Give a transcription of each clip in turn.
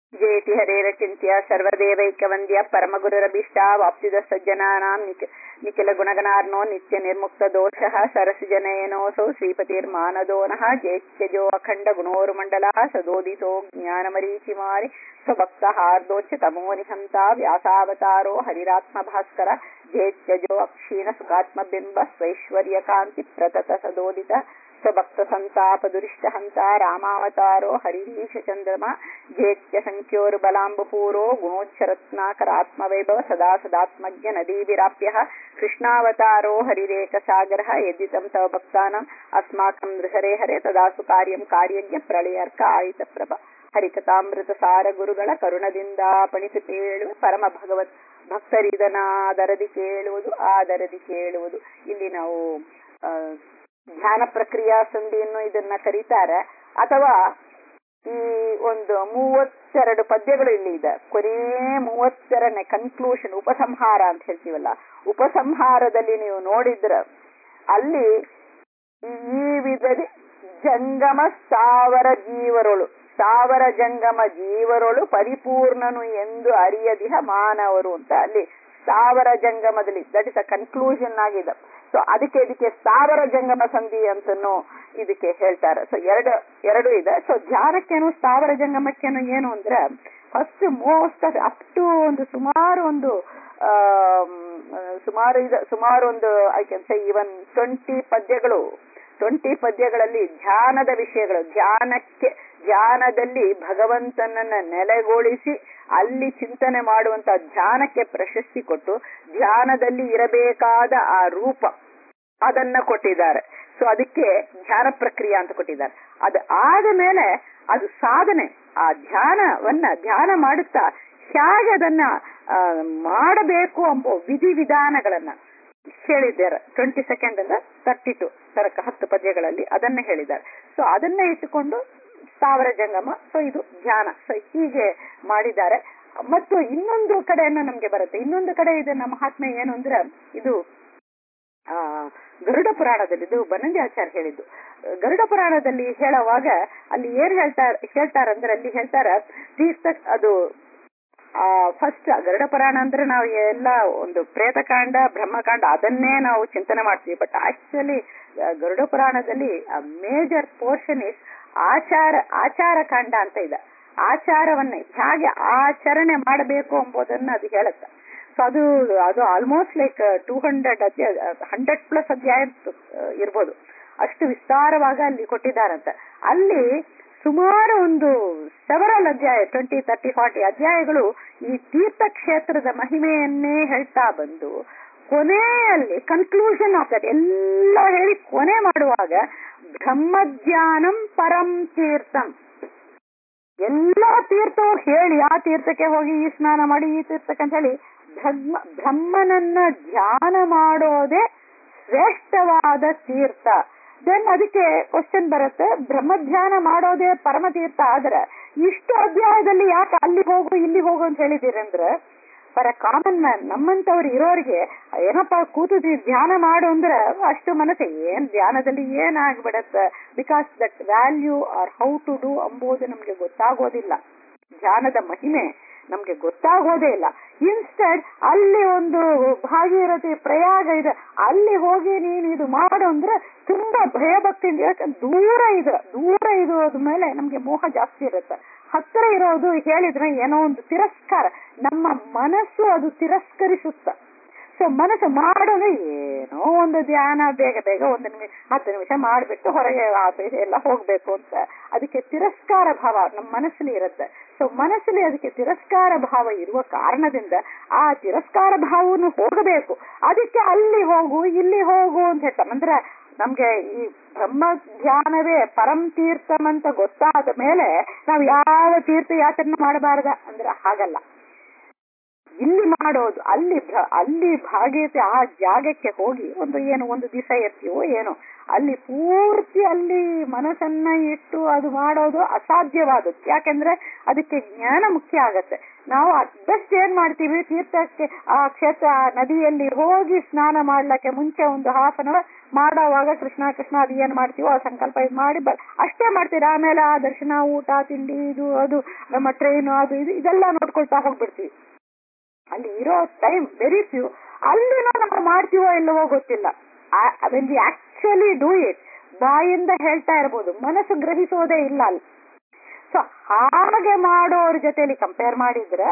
ಜೇತಿ ಹರೇರಚಿಂತ್ಯ ಸರ್ವದೇವೈಕವಂದ್ಯ ಪರಮಗುರುರಭಿಷ್ಟ ವಾಪ್ತಿದ ಸಜ್ಜನಾನಾಂ ನಿಖ ನಿಖಿಲ ಗುಣಗಣಾರ್ನೋ ನಿತ್ಯ ನಿರ್ಮುಕ್ತ ದೋಷಃ ಸರಸಿಜನಯನೋಸೌ ಶ್ರೀಪತಿರ್ಮಾನದೋನಃ ಜೇತ್ಯಜೋ ಅಖಂಡ ಗುಣೋರುಮಂಡಲ ಸದೋದಿತೋ ಜ್ಞಾನಮರೀಚಿಮಾರಿ ಸ್ವಭಕ್ತ ಹಾರ್ದೋಚ್ಯ ತಮೋ ನಿಹಂತ ವ್ಯಾಸಾವತಾರೋ ಹರಿರಾತ್ಮ ಭಾಸ್ಕರ ಜೇತ್ಯಜೋ ಅಕ್ಷೀಣ ಸುಖಾತ್ಮಬಿಂಬ ಸ್ವೈಶ್ವರ್ಯ ಕಾಂತಿ ಪ್ರತತ ಸದೋದಿತ ಸ್ವಭಕ್ತ ಸಂತಾಪ ದುರಿಷ್ಟ ಹಂತ ರಾಮಾವತಾರೋ ಹರಿರೀಶ ಚಂದ್ರಮ ಜೇತ್ಯ ಸಂಖ್ಯೋರು ಬಲಾಂಬಪೂರೋ ಗುಣೋಚ್ಚರತ್ನಾಕರ ಆತ್ಮವೈಭವ ಸದಾ ಸದಾತ್ಮಜ್ಞ ನದೀವಿರಾಪ್ಯ ಕೃಷ್ಣಾವತಾರೋ ಹರಿರೇಕ ಸಾಗರ ಯದಿತಂ ತವ ಭಕ್ತಾನಾಂ ಅಸ್ಮಾಕಂ ನೃಹರೆ ಹರೆ ತದಾಸು ಕಾರ್ಯಂ ಕಾರ್ಯಜ್ಞ ಪ್ರಳಯರ್ಕ ಆಯಿತ ಪ್ರಭ ಹರಿಕಥಾಮೃತ ಸಾರ ಗುರುಗಳ ಕರುಣದಿಂದ ಪಣಿಸಿ ಕೇಳುವ ಪರಮ ಭಗವತ್ ಭಕ್ತರಿದನಾದರದಿ ಕೇಳುವುದು ಆದರದಿ ಕೇಳುವುದು ಇಲ್ಲಿ ನಾವು ಧ್ಯಾನ ಪ್ರಕ್ರಿಯಾ ಸಂಧಿಯನ್ನು ಇದನ್ನ ಕರೀತಾರೆ ಅಥವಾ ಈ ಒಂದು ಮೂವತ್ತೆರಡು ಪದ್ಯಗಳು ಇಲ್ಲಿ ಇದೆ ಕೊನೇ ಮೂವತ್ತೆರಡನೇ ಕನ್ಕ್ಲೂಷನ್ ಉಪಸಂಹಾರ ಅಂತ ಹೇಳ್ತೀವಲ್ಲ ಉಪಸಂಹಾರದಲ್ಲಿ ನೀವು ನೋಡಿದ್ರ ಅಲ್ಲಿ ಈ ವಿಧದಿ ಜಂಗಮ ಸ್ಥಾವರ ಜೀವರೊಳು ಸ್ಥಾವರ ಜಂಗಮ ಜೀವರೊಳು ಪರಿಪೂರ್ಣನು ಎಂದು ಅರಿಯದಿಹ ಮಾನವರು ಅಂತ ಅಲ್ಲಿ ಸ್ಥಾವರ ಜಂಗಮದಲ್ಲಿ ದಟ್ ಇಸ್ ಅ ಕನ್ಕ್ಲೂಷನ್ ಆಗಿದೆ ಸೊ ಅದಕ್ಕೆ ಇದಕ್ಕೆ ಸ್ಥಾವರ ಜಂಗಮ ಸಂಧಿ ಅಂತನೂ ಇದಕ್ಕೆ ಹೇಳ್ತಾರೆ ಸೊ ಎರಡು ಎರಡು ಇದೆ ಸೊ ಧ್ಯಾನಕ್ಕೇನು ಸ್ಥಾವರ ಜಂಗಮಕ್ಕೇನು ಏನು ಅಂದ್ರೆ ಫಸ್ಟ್ ಮೋಸ್ಟ್ ಅಪ್ ಟು ಒಂದು ಸುಮಾರು ಒಂದು ಸುಮಾರು ಇದೆ ಸುಮಾರು ಒಂದು I can say even twenty ಪದ್ಯಗಳು ಟ್ವೆಂಟಿ ಪದ್ಯಗಳಲ್ಲಿ ಧ್ಯಾನದ ವಿಷಯಗಳು ಧ್ಯಾನಕ್ಕೆ ಧ್ಯಾನದಲ್ಲಿ ಭಗವಂತನನ್ನ ನೆಲೆಗೊಳಿಸಿ ಅಲ್ಲಿ ಚಿಂತನೆ ಮಾಡುವಂತ ಧ್ಯಾನಕ್ಕೆ ಪ್ರಶಸ್ತಿ ಕೊಟ್ಟು ಧ್ಯಾನದಲ್ಲಿ ಇರಬೇಕಾದ ಆ ರೂಪ ಅದನ್ನ ಕೊಟ್ಟಿದ್ದಾರೆ ಸೊ ಅದಕ್ಕೆ ಧ್ಯಾನ ಪ್ರಕ್ರಿಯೆ ಅಂತ ಕೊಟ್ಟಿದ್ದಾರೆ ಅದು ಆದ ಮೇಲೆ ಅದು ಸಾಧನೆ ಆ ಧ್ಯಾನವನ್ನ ಧ್ಯಾನ ಮಾಡುತ್ತಾ ಹೇಗೆ ಅದನ್ನ ಮಾಡಬೇಕು ಎಂಬ ವಿಧಿ ವಿಧಾನಗಳನ್ನ ಹೇಳಿದ್ದಾರೆ ಟ್ವೆಂಟಿ ಸೆಕೆಂಡ್ ಅಲ್ಲ ತರ್ಟಿ ಟು ತರಕ ಹತ್ತು ಪದ್ಯಗಳಲ್ಲಿ ಅದನ್ನ ಹೇಳಿದ್ದಾರೆ ಸೊ ಅದನ್ನ ಇಟ್ಟುಕೊಂಡು ಸ್ಥಾವರ ಜಂಗಮ ಸೊ ಇದು ಧ್ಯಾನ ಸೊ ಹೀಗೆ ಮಾಡಿದ್ದಾರೆ ಮತ್ತು ಇನ್ನೊಂದು ಕಡೆಯನ್ನು ನಮ್ಗೆ ಬರುತ್ತೆ ಇನ್ನೊಂದು ಕಡೆ ಇದನ್ನ ಮಹಾತ್ಮೆ ಏನು ಅಂದ್ರೆ ಇದು ಆ ಗರುಡ ಪುರಾಣದಲ್ಲಿ ಇದು ಬನಂಜಾಚಾರ್ಯ ಹೇಳಿದ್ದು ಗರುಡ ಪುರಾಣದಲ್ಲಿ ಹೇಳುವಾಗ ಅಲ್ಲಿ ಏನ್ ಹೇಳ್ತಾರ ಹೇಳ್ತಾರಂದ್ರೆ ಅಲ್ಲಿ ಹೇಳ್ತಾರ ತೀರ್ಥ ಅದು ಆ ಫಸ್ಟ್ ಗರುಡ ಪುರಾಣ ಅಂದ್ರೆ ನಾವು ಎಲ್ಲ ಒಂದು ಪ್ರೇತಕಾಂಡ ಬ್ರಹ್ಮಕಾಂಡ ಅದನ್ನೇ ನಾವು ಚಿಂತನೆ ಮಾಡ್ತೀವಿ ಬಟ್ ಆಕ್ಚುಲಿ ಗರುಡ ಪುರಾಣದಲ್ಲಿ ಮೇಜರ್ ಪೋರ್ಷನ್ ಇಸ್ ಆಚಾರ ಆಚಾರ ಕಾಂಡ ಅಂತ ಇದೆ ಆಚಾರವನ್ನ ಹೇಗೆ ಆಚರಣೆ ಮಾಡಬೇಕು ಎಂಬುದನ್ನ ಅದು ಹೇಳುತ್ತೆ ಸೊ ಅದು ಅದು ಆಲ್ಮೋಸ್ಟ್ ಲೈಕ್ ಟೂ ಹಂಡ್ರೆಡ್ ಅಧ್ಯಾಯ ಹಂಡ್ರೆಡ್ ಪ್ಲಸ್ ಅಧ್ಯಾಯ ಇರ್ಬೋದು ಅಷ್ಟು ವಿಸ್ತಾರವಾಗಿ ಅಲ್ಲಿ ಕೊಟ್ಟಿದ್ದಾರಂತ ಅಲ್ಲಿ ಸುಮಾರು ಒಂದು ಸೆವರಲ್ ಅಧ್ಯಾಯ ಟ್ವೆಂಟಿ ತರ್ಟಿ ಫಾರ್ಟಿ ಅಧ್ಯಾಯಗಳು ಈ ತೀರ್ಥಕ್ಷೇತ್ರದ ಮಹಿಮೆಯನ್ನೇ ಹೇಳ್ತಾ ಬಂದು ಕೊನೆಯಲ್ಲಿ ಕನ್ಕ್ಲೂಷನ್ ಆಫ್ ದಟ್ ಎಲ್ಲ ಹೇಳಿ ಕೊನೆ ಮಾಡುವಾಗ ಬ್ರಹ್ಮಜ್ಞಾನಂ ಪರಂ ತೀರ್ಥಂ ಎಲ್ಲ ತೀರ್ಥವು ಹೇಳಿ ಆ ತೀರ್ಥಕ್ಕೆ ಹೋಗಿ ಈ ಸ್ನಾನ ಮಾಡಿ ಈ ತೀರ್ಥಕ್ಕೆ ಅಂತ ಹೇಳಿ ಬ್ರಹ್ಮ ಬ್ರಹ್ಮನನ್ನ ಧ್ಯಾನ ಮಾಡೋದೇ ಶ್ರೇಷ್ಠವಾದ ತೀರ್ಥ ದೆನ್ ಅದಕ್ಕೆ ಕ್ವಶನ್ ಬರುತ್ತೆ ಬ್ರಹ್ಮಧ್ಯಾನ ಮಾಡೋದೇ ಪರಮ ತೀರ್ಥ ಆದ್ರೆ ಇಷ್ಟು ಅಧ್ಯಾಯದಲ್ಲಿ ಯಾಕೆ ಅಲ್ಲಿ ಹೋಗು ಇಲ್ಲಿ ಹೋಗು ಅಂತ ಹೇಳಿದಿರಂದ್ರೆ ಫಾರ್ ಅ ಕಾಮನ್ ಮ್ಯಾನ್ ನಮ್ಮಂತವ್ರು ಇರೋರಿಗೆ ಏನಪ್ಪ ಕೂತು ಧ್ಯಾನ ಮಾಡು ಅಂದ್ರೆ ಅಷ್ಟು ಮನಸ್ಸು ಏನ್ ಧ್ಯಾನದಲ್ಲಿ ಏನಾಗ್ಬಿಡತ್ತೆ because that value are how to do ಎಂಬುದು ನಮ್ಗೆ ಗೊತ್ತಾಗೋದಿಲ್ಲ ಧ್ಯಾನದ ಮಹಿಮೆ ನಮ್ಗೆ ಗೊತ್ತಾಗೋದೇ ಇಲ್ಲ ಇನ್ಸ್ಟೆಡ್ ಅಲ್ಲಿ ಒಂದು ಭಾಗೀರಥಿ ಪ್ರಯಾಗ ಇದೆ ಅಲ್ಲಿ ಹೋಗಿ ನೀನು ಇದು ಮಾಡು ಅಂದ್ರೆ ತುಂಬಾ ಭಯಭಕ್ತಿಯಿಂದ ಯಾಕಂದ್ರೆ ದೂರ ಇದೆ ದೂರ ಇರೋದ ಮೇಲೆ ನಮ್ಗೆ ಮೋಹ ಜಾಸ್ತಿ ಇರುತ್ತೆ ಹತ್ತಿರ ಇರೋದು ಹೇಳಿದ್ರೆ ಏನೋ ಒಂದು ತಿರಸ್ಕಾರ ನಮ್ಮ ಮನಸ್ಸು ಅದು ತಿರಸ್ಕರಿಸುತ್ತ ಸೊ ಮನಸ್ಸು ಮಾಡೋದು ಏನೋ ಒಂದು ಧ್ಯಾನ ಬೇಗ ಬೇಗ ಒಂದು ನಿಮಿಷ ಹತ್ತು ನಿಮಿಷ ಮಾಡಿಬಿಟ್ಟು ಹೊರಗೆ ಆಫೀಸ್ ಎಲ್ಲ ಹೋಗ್ಬೇಕು ಅಂತ ಅದಕ್ಕೆ ತಿರಸ್ಕಾರ ಭಾವ ನಮ್ಮ ಮನಸ್ಸಲ್ಲಿ ಇರುತ್ತೆ ಸೊ ಮನಸ್ಸಲ್ಲಿ ಅದಕ್ಕೆ ತಿರಸ್ಕಾರ ಭಾವ ಇರುವ ಕಾರಣದಿಂದ ಆ ತಿರಸ್ಕಾರ ಭಾವವನ್ನು ಹೋಗಬೇಕು ಅದಕ್ಕೆ ಅಲ್ಲಿ ಹೋಗು ಇಲ್ಲಿ ಹೋಗು ಅಂತ ಹೇಳ್ತಾರೆ ಅಂದ್ರೆ ನಮ್ಗೆ ಈ ಬ್ರಹ್ಮ ಧ್ಯಾನವೇ ಪರಂ ತೀರ್ಥಂ ಅಂತ ಗೊತ್ತಾದ ಮೇಲೆ ನಾವು ಯಾವ ತೀರ್ಥ ಯಾತ್ರೆ ಮಾಡಬಾರ್ದ ಅಂದ್ರೆ ಹಾಗಲ್ಲ ಇಲ್ಲಿ ಮಾಡೋದು ಅಲ್ಲಿ ಭ- ಅಲ್ಲಿ ಭಾಗೀಯತೆ ಆ ಜಾಗಕ್ಕೆ ಹೋಗಿ ಒಂದು ಏನು ಒಂದು ದಿವಸ ಇರ್ತೀವೋ ಏನೋ ಅಲ್ಲಿ ಪೂರ್ತಿ ಅಲ್ಲಿ ಮನಸ್ಸನ್ನ ಇಟ್ಟು ಅದು ಮಾಡೋದು ಅಸಾಧ್ಯವಾದದ್ದು ಯಾಕೆಂದ್ರೆ ಅದಕ್ಕೆ ಜ್ಞಾನ ಮುಖ್ಯ ಆಗತ್ತೆ ನಾವು ಬೆಸ್ಟ್ ಏನ್ ಮಾಡ್ತೀವಿ ತೀರ್ಥಕ್ಕೆ ಆ ಕ್ಷೇತ್ರ ಆ ನದಿಯಲ್ಲಿ ಹೋಗಿ ಸ್ನಾನ ಮಾಡ್ಲಕ್ಕೆ ಮುಂಚೆ ಒಂದು ಹಾಫ್ ಅನ್ ಅವರ್ ಮಾಡೋವಾಗ ಕೃಷ್ಣ ಕೃಷ್ಣ ಅದು ಏನ್ ಮಾಡ್ತೀವೋ ಆ ಸಂಕಲ್ಪ ಇದು ಮಾಡಿ ಬ- ಅಷ್ಟೇ ಮಾಡ್ತೀವಿ ಆಮೇಲೆ ಆ ದರ್ಶನ ಊಟ ತಿಂಡಿ ಇದು ಅದು ನಮ್ಮ ಟ್ರೈನು ಅದು ಇದು ಇದೆಲ್ಲ ನೋಡ್ಕೊಳ್ತಾ ಹೋಗ್ಬಿಡ್ತೀವಿ ಅಲ್ಲಿ ಇರೋ ಟೈಮ್ ವೆರಿ ಫ್ಯೂ ಅಲ್ಲಿನೂ ನಾವು ಮಾಡ್ತೀವೋ ಇಲ್ಲವೋ ಗೊತ್ತಿಲ್ಲ when we actually do it ಬಾಯಿಂದ ಹೇಳ್ತಾ ಇರ್ಬೋದು ಮನಸ್ಸು ಗ್ರಹಿಸೋದೇ ಇಲ್ಲ ಅಲ್ಲಿ ಸೊ ಹಾಗೆ ಮಾಡೋರ ಜೊತೆಲಿ ಕಂಪೇರ್ ಮಾಡಿದ್ರೆ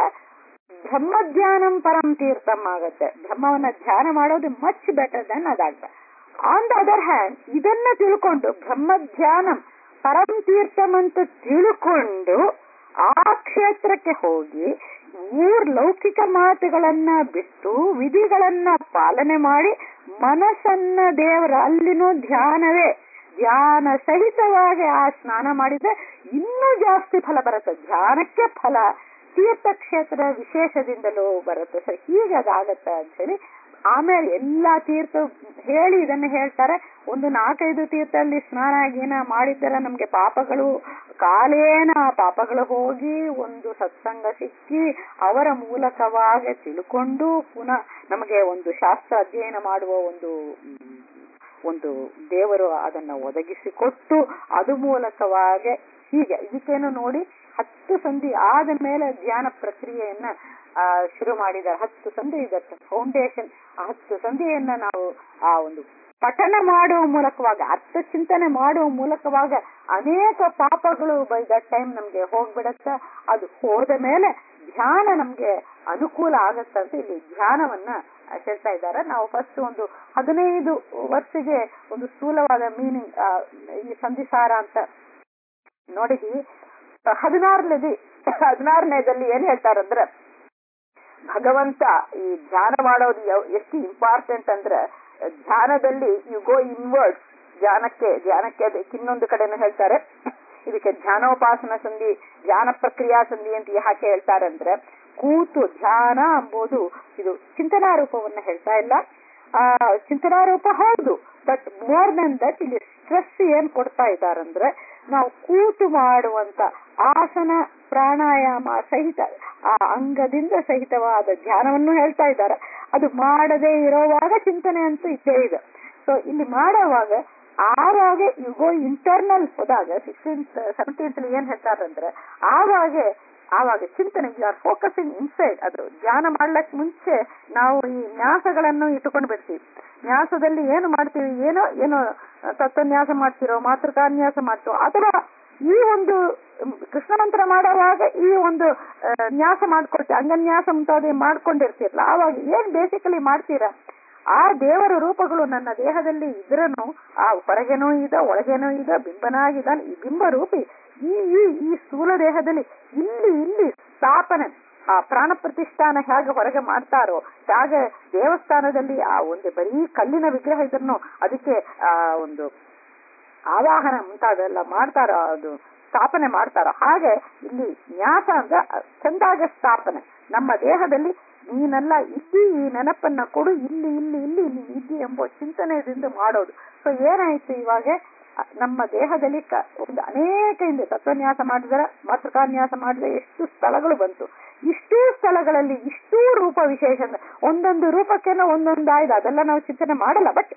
ಬ್ರಹ್ಮಧ್ಯಾನಂ ಪರಂ ತೀರ್ಥಂ ಆಗತ್ತೆ ಬ್ರಹ್ಮವನ್ನ ಧ್ಯಾನ ಮಾಡೋದು ಮಚ್ ಬೆಟರ್ ದನ್ ಅದಾಗ್ತದೆ ಆನ್ ದ ಅದರ್ ಹ್ಯಾಂಡ್ ಇದನ್ನ ತಿಳ್ಕೊಂಡು ಬ್ರಹ್ಮಧ್ಯಾನಂ ಪರಂ ತೀರ್ಥಂ ಅಂತ ತಿಳ್ಕೊಂಡು ಆ ಕ್ಷೇತ್ರಕ್ಕೆ ಹೋಗಿ ಮೂರ್ ಲೌಕಿಕ ಮಾತುಗಳನ್ನ ಬಿಟ್ಟು ವಿಧಿಗಳನ್ನ ಪಾಲನೆ ಮಾಡಿ ಮನಸ್ಸನ್ನ ದೇವರ ಅಲ್ಲಿನೂ ಧ್ಯಾನವೇ ಧ್ಯಾನ ಸಹಿತವಾಗಿ ಆ ಸ್ನಾನ ಮಾಡಿದ್ರೆ ಇನ್ನೂ ಜಾಸ್ತಿ ಫಲ ಬರುತ್ತೆ ಧ್ಯಾನಕ್ಕೆ ಫಲ ತೀರ್ಥಕ್ಷೇತ್ರ ವಿಶೇಷದಿಂದಲೂ ಬರುತ್ತೆ ಸರ್ ಹೀಗೆ ಅದಾಗತ್ತೆ ಅಂತ ಹೇಳಿ ಆಮೇಲೆ ಎಲ್ಲಾ ತೀರ್ಥ ಹೇಳಿ ಇದನ್ನ ಹೇಳ್ತಾರೆ ಒಂದು ನಾಲ್ಕೈದು ತೀರ್ಥದಲ್ಲಿ ಸ್ನಾನ ಗೀನ ಮಾಡಿದ್ದರೆ ನಮ್ಗೆ ಪಾಪಗಳು ಕಾಲೇನ ಆ ಪಾಪಗಳು ಹೋಗಿ ಒಂದು ಸತ್ಸಂಗ ಸಿಕ್ಕಿ ಅವರ ಮೂಲಕವಾಗಿ ತಿಳ್ಕೊಂಡು ಪುನಃ ನಮಗೆ ಒಂದು ಶಾಸ್ತ್ರ ಅಧ್ಯಯನ ಮಾಡುವ ಒಂದು ಮ್, ಒಂದು ದೇವರು ಅದನ್ನ ಒದಗಿಸಿಕೊಟ್ಟು ಅದು ಮೂಲಕವಾಗಿ ಹೀಗೆ ಇದಕ್ಕೇನು ನೋಡಿ ಹತ್ತು ಸಂಧಿ ಆದ ಮೇಲೆ ಧ್ಯಾನ ಪ್ರಕ್ರಿಯೆಯನ್ನ ಆ, ಶುರು ಮಾಡಿದ್ದಾರೆ ಹತ್ತು ಸಂಧಿ ಇದಕ್ಕೆ ಫೌಂಡೇಶನ್ ಆ ಹತ್ತು ಸಂಧಿಯನ್ನ ನಾವು ಆ ಒಂದು ಪಠನ ಮಾಡುವ ಮೂಲಕವಾಗ ಅರ್ಥ ಚಿಂತನೆ ಮಾಡುವ ಮೂಲಕವಾಗ ಅನೇಕ ಪಾಪಗಳು ಬೈ ದಟ್ ಟೈಮ್ ನಮ್ಗೆ ಹೋಗ್ಬಿಡತ್ತ ಅದು ಹೋದ ಮೇಲೆ ಧ್ಯಾನ ನಮ್ಗೆ ಅನುಕೂಲ ಆಗತ್ತಂತ ಇಲ್ಲಿ ಧ್ಯಾನವನ್ನ ಹೇಳ್ತಾ ಇದ್ದಾರೆ ನಾವು ಫಸ್ಟ್ ಒಂದು ಹದಿನೈದು ವರ್ಷಗೆ ಒಂದು ಸ್ಥೂಲವಾದ ಮೀನಿಂಗ್ ಇಲ್ಲಿ ಸಂಧಿಸಾರ ಅಂತ ನೋಡಿದೀವಿ ಹದಿನಾರನೇದಿ ಹದಿನಾರನೇದಲ್ಲಿ ಏನ್ ಹೇಳ್ತಾರಂದ್ರೆ ಭಗವಂತ ಈ ಧ್ಯಾನ ಮಾಡೋದು ಯಾವ- ಎಷ್ಟು ಇಂಪಾರ್ಟೆಂಟ್ ಅಂದ್ರೆ ಧ್ಯಾನದಲ್ಲಿ ಯು ಗೋ ಇನ್ವರ್ಡ್ಸ್ ಧ್ಯಾನಕ್ಕೆ ಧ್ಯಾನಕ್ಕೆ ಅದಕ್ಕೆ ಇನ್ನೊಂದು ಕಡೆನೂ ಹೇಳ್ತಾರೆ ಇದಕ್ಕೆ ಧ್ಯಾನೋಪಾಸನ ಸಂಧಿ ಧ್ಯಾನ ಪ್ರಕ್ರಿಯಾ ಸಂಧಿ ಅಂತ ಯಾಕೆ ಹೇಳ್ತಾರೆ ಅಂದ್ರೆ ಕೂತು ಧ್ಯಾನ ಎಂಬುದು ಇದು ಚಿಂತನಾ ರೂಪವನ್ನ ಹೇಳ್ತಾ ಇಲ್ಲ ಆ ಚಿಂತನಾ ರೂಪ ಹೌದು ಬಟ್ ಮೋರ್ ದನ್ ದಟ್ ಇಲ್ಲಿ ಸ್ಟ್ರೆಸ್ ಏನ್ ಕೊಡ್ತಾ ಇದ್ದಾರಂದ್ರೆ ನಾವು ಕೂತು ಮಾಡುವಂತ ಆಸನ ಪ್ರಾಣಾಯಾಮ ಸಹಿತ ಆ ಅಂಗದಿಂದ ಸಹಿತವಾದ ಧ್ಯಾನವನ್ನು ಹೇಳ್ತಾ ಇದ್ದಾರೆ ಅದು ಮಾಡದೇ ಇರೋವಾಗ ಚಿಂತನೆ ಅಂತೂ ಇದ್ದೇ ಇದೆ ಸೊ ಇಲ್ಲಿ ಮಾಡೋವಾಗ ಆವಾಗ ಯು ಗೋ ಇಂಟರ್ನಲ್ ಹೋದಾಗ ಸಿಕ್ಸ್ಟೀನ್ತ್ ಸೆವೆಂಟೀನ್ತ್ ಏನ್ ಹೇಳ್ತಾರಂದ್ರೆ ಆವಾಗ ಆವಾಗ ಚಿಂತನೆ ಯು ಆರ್ ಫೋಕಸಿಂಗ್ ಇನ್ಸೈಡ್ ಅದು ಧ್ಯಾನ ಮಾಡ್ಲಕ್ ಮುಂಚೆ ನಾವು ಈ ನ್ಯಾಸಗಳನ್ನು ಇಟ್ಟುಕೊಂಡು ಬಿಡ್ತೀವಿ ನ್ಯಾಸದಲ್ಲಿ ಏನು ಮಾಡ್ತೀವಿ ಏನೋ ಏನೋ ತತ್ವನ್ಯಾಸ ಮಾಡ್ತಿರೋ ಮಾತೃಕಾನ್ಯಾಸ ಮಾಡ್ತೀವೋ ಅಥವಾ ಈ ಒಂದು ಕೃಷ್ಣಮಂತ್ರ ಮಾಡುವಾಗ ಈ ಒಂದು ಆ, ನ್ಯಾಸ ಮಾಡ್ಕೊಳ್ತೀವಿ ಅಂಗನ್ಯಾಸ ಮುಂತಾದ ಮಾಡ್ಕೊಂಡಿರ್ತಿರಲ್ಲ ಆವಾಗ ಏನ್ ಬೇಸಿಕಲಿ ಮಾಡ್ತೀರಾ ಆ ದೇವರ ರೂಪಗಳು ನನ್ನ ದೇಹದಲ್ಲಿ ಇದ್ರನು ಆ ಹೊರಗೇನೂ ಇದೆ ಒಳಗೇನೂ ಇದೆ ಬಿಂಬನಾಗಿದ್ದಾನೆ ಈ ಬಿಂಬ ರೂಪಿ ಈ ಈ ಈ ಸ್ಥೂಲ ದೇಹದಲ್ಲಿ ಇಲ್ಲಿ ಇಲ್ಲಿ ಸ್ಥಾಪನೆ ಆ ಪ್ರಾಣ ಪ್ರತಿಷ್ಠಾನ ಹೇಗೆ ಹೊರಗೆ ಮಾಡ್ತಾರೋ ಹೇಗೆ ದೇವಸ್ಥಾನದಲ್ಲಿ ಆ ಒಂದು ಬರೀ ಕಲ್ಲಿನ ವಿಗ್ರಹ ಇದ್ರನು ಅದಕ್ಕೆ ಆ ಒಂದು ಆವಾಹನ ಮುಂತಾದೆಲ್ಲ ಮಾಡ್ತಾರ ಅದು ಸ್ಥಾಪನೆ ಮಾಡ್ತಾರ ಹಾಗೆ ಇಲ್ಲಿ ನ್ಯಾಸ ಅಂದ್ರೆ ಚಂದಾಗ ಸ್ಥಾಪನೆ ನಮ್ಮ ದೇಹದಲ್ಲಿ ನೀನೆಲ್ಲ ಇಲ್ಲಿ ಈ ನೆನಪನ್ನ ಕೊಡು ಇಲ್ಲಿ ಇಲ್ಲಿ ಇಲ್ಲಿ ನೀ ಇದ್ದಿ ಎಂಬ ಚಿಂತನೆಯಿಂದ ಮಾಡೋದು ಸೊ ಏನಾಯ್ತು ಇವಾಗ ಅ- ನಮ್ಮ ದೇಹದಲ್ಲಿ ಕ- ಒಂದು ಅನೇಕ ಹಿಂದೆ ತತ್ವನ್ಯಾಸ ಮಾಡಿದರೆ ಮಾತೃಕಾನ್ಯಾಸ ಮಾಡಿದ್ರೆ ಎಷ್ಟು ಸ್ಥಳಗಳು ಬಂತು ಇಷ್ಟೂ ಸ್ಥಳಗಳಲ್ಲಿ ಇಷ್ಟೂ ರೂಪ ವಿಶೇಷ ಅಂದ್ರೆ ಒಂದೊಂದು ರೂಪಕ್ಕೇನೋ ಒಂದೊಂದು ಆಯ್ದು ಅದೆಲ್ಲ ನಾವು ಚಿಂತನೆ ಮಾಡಲ್ಲ ಬಟ್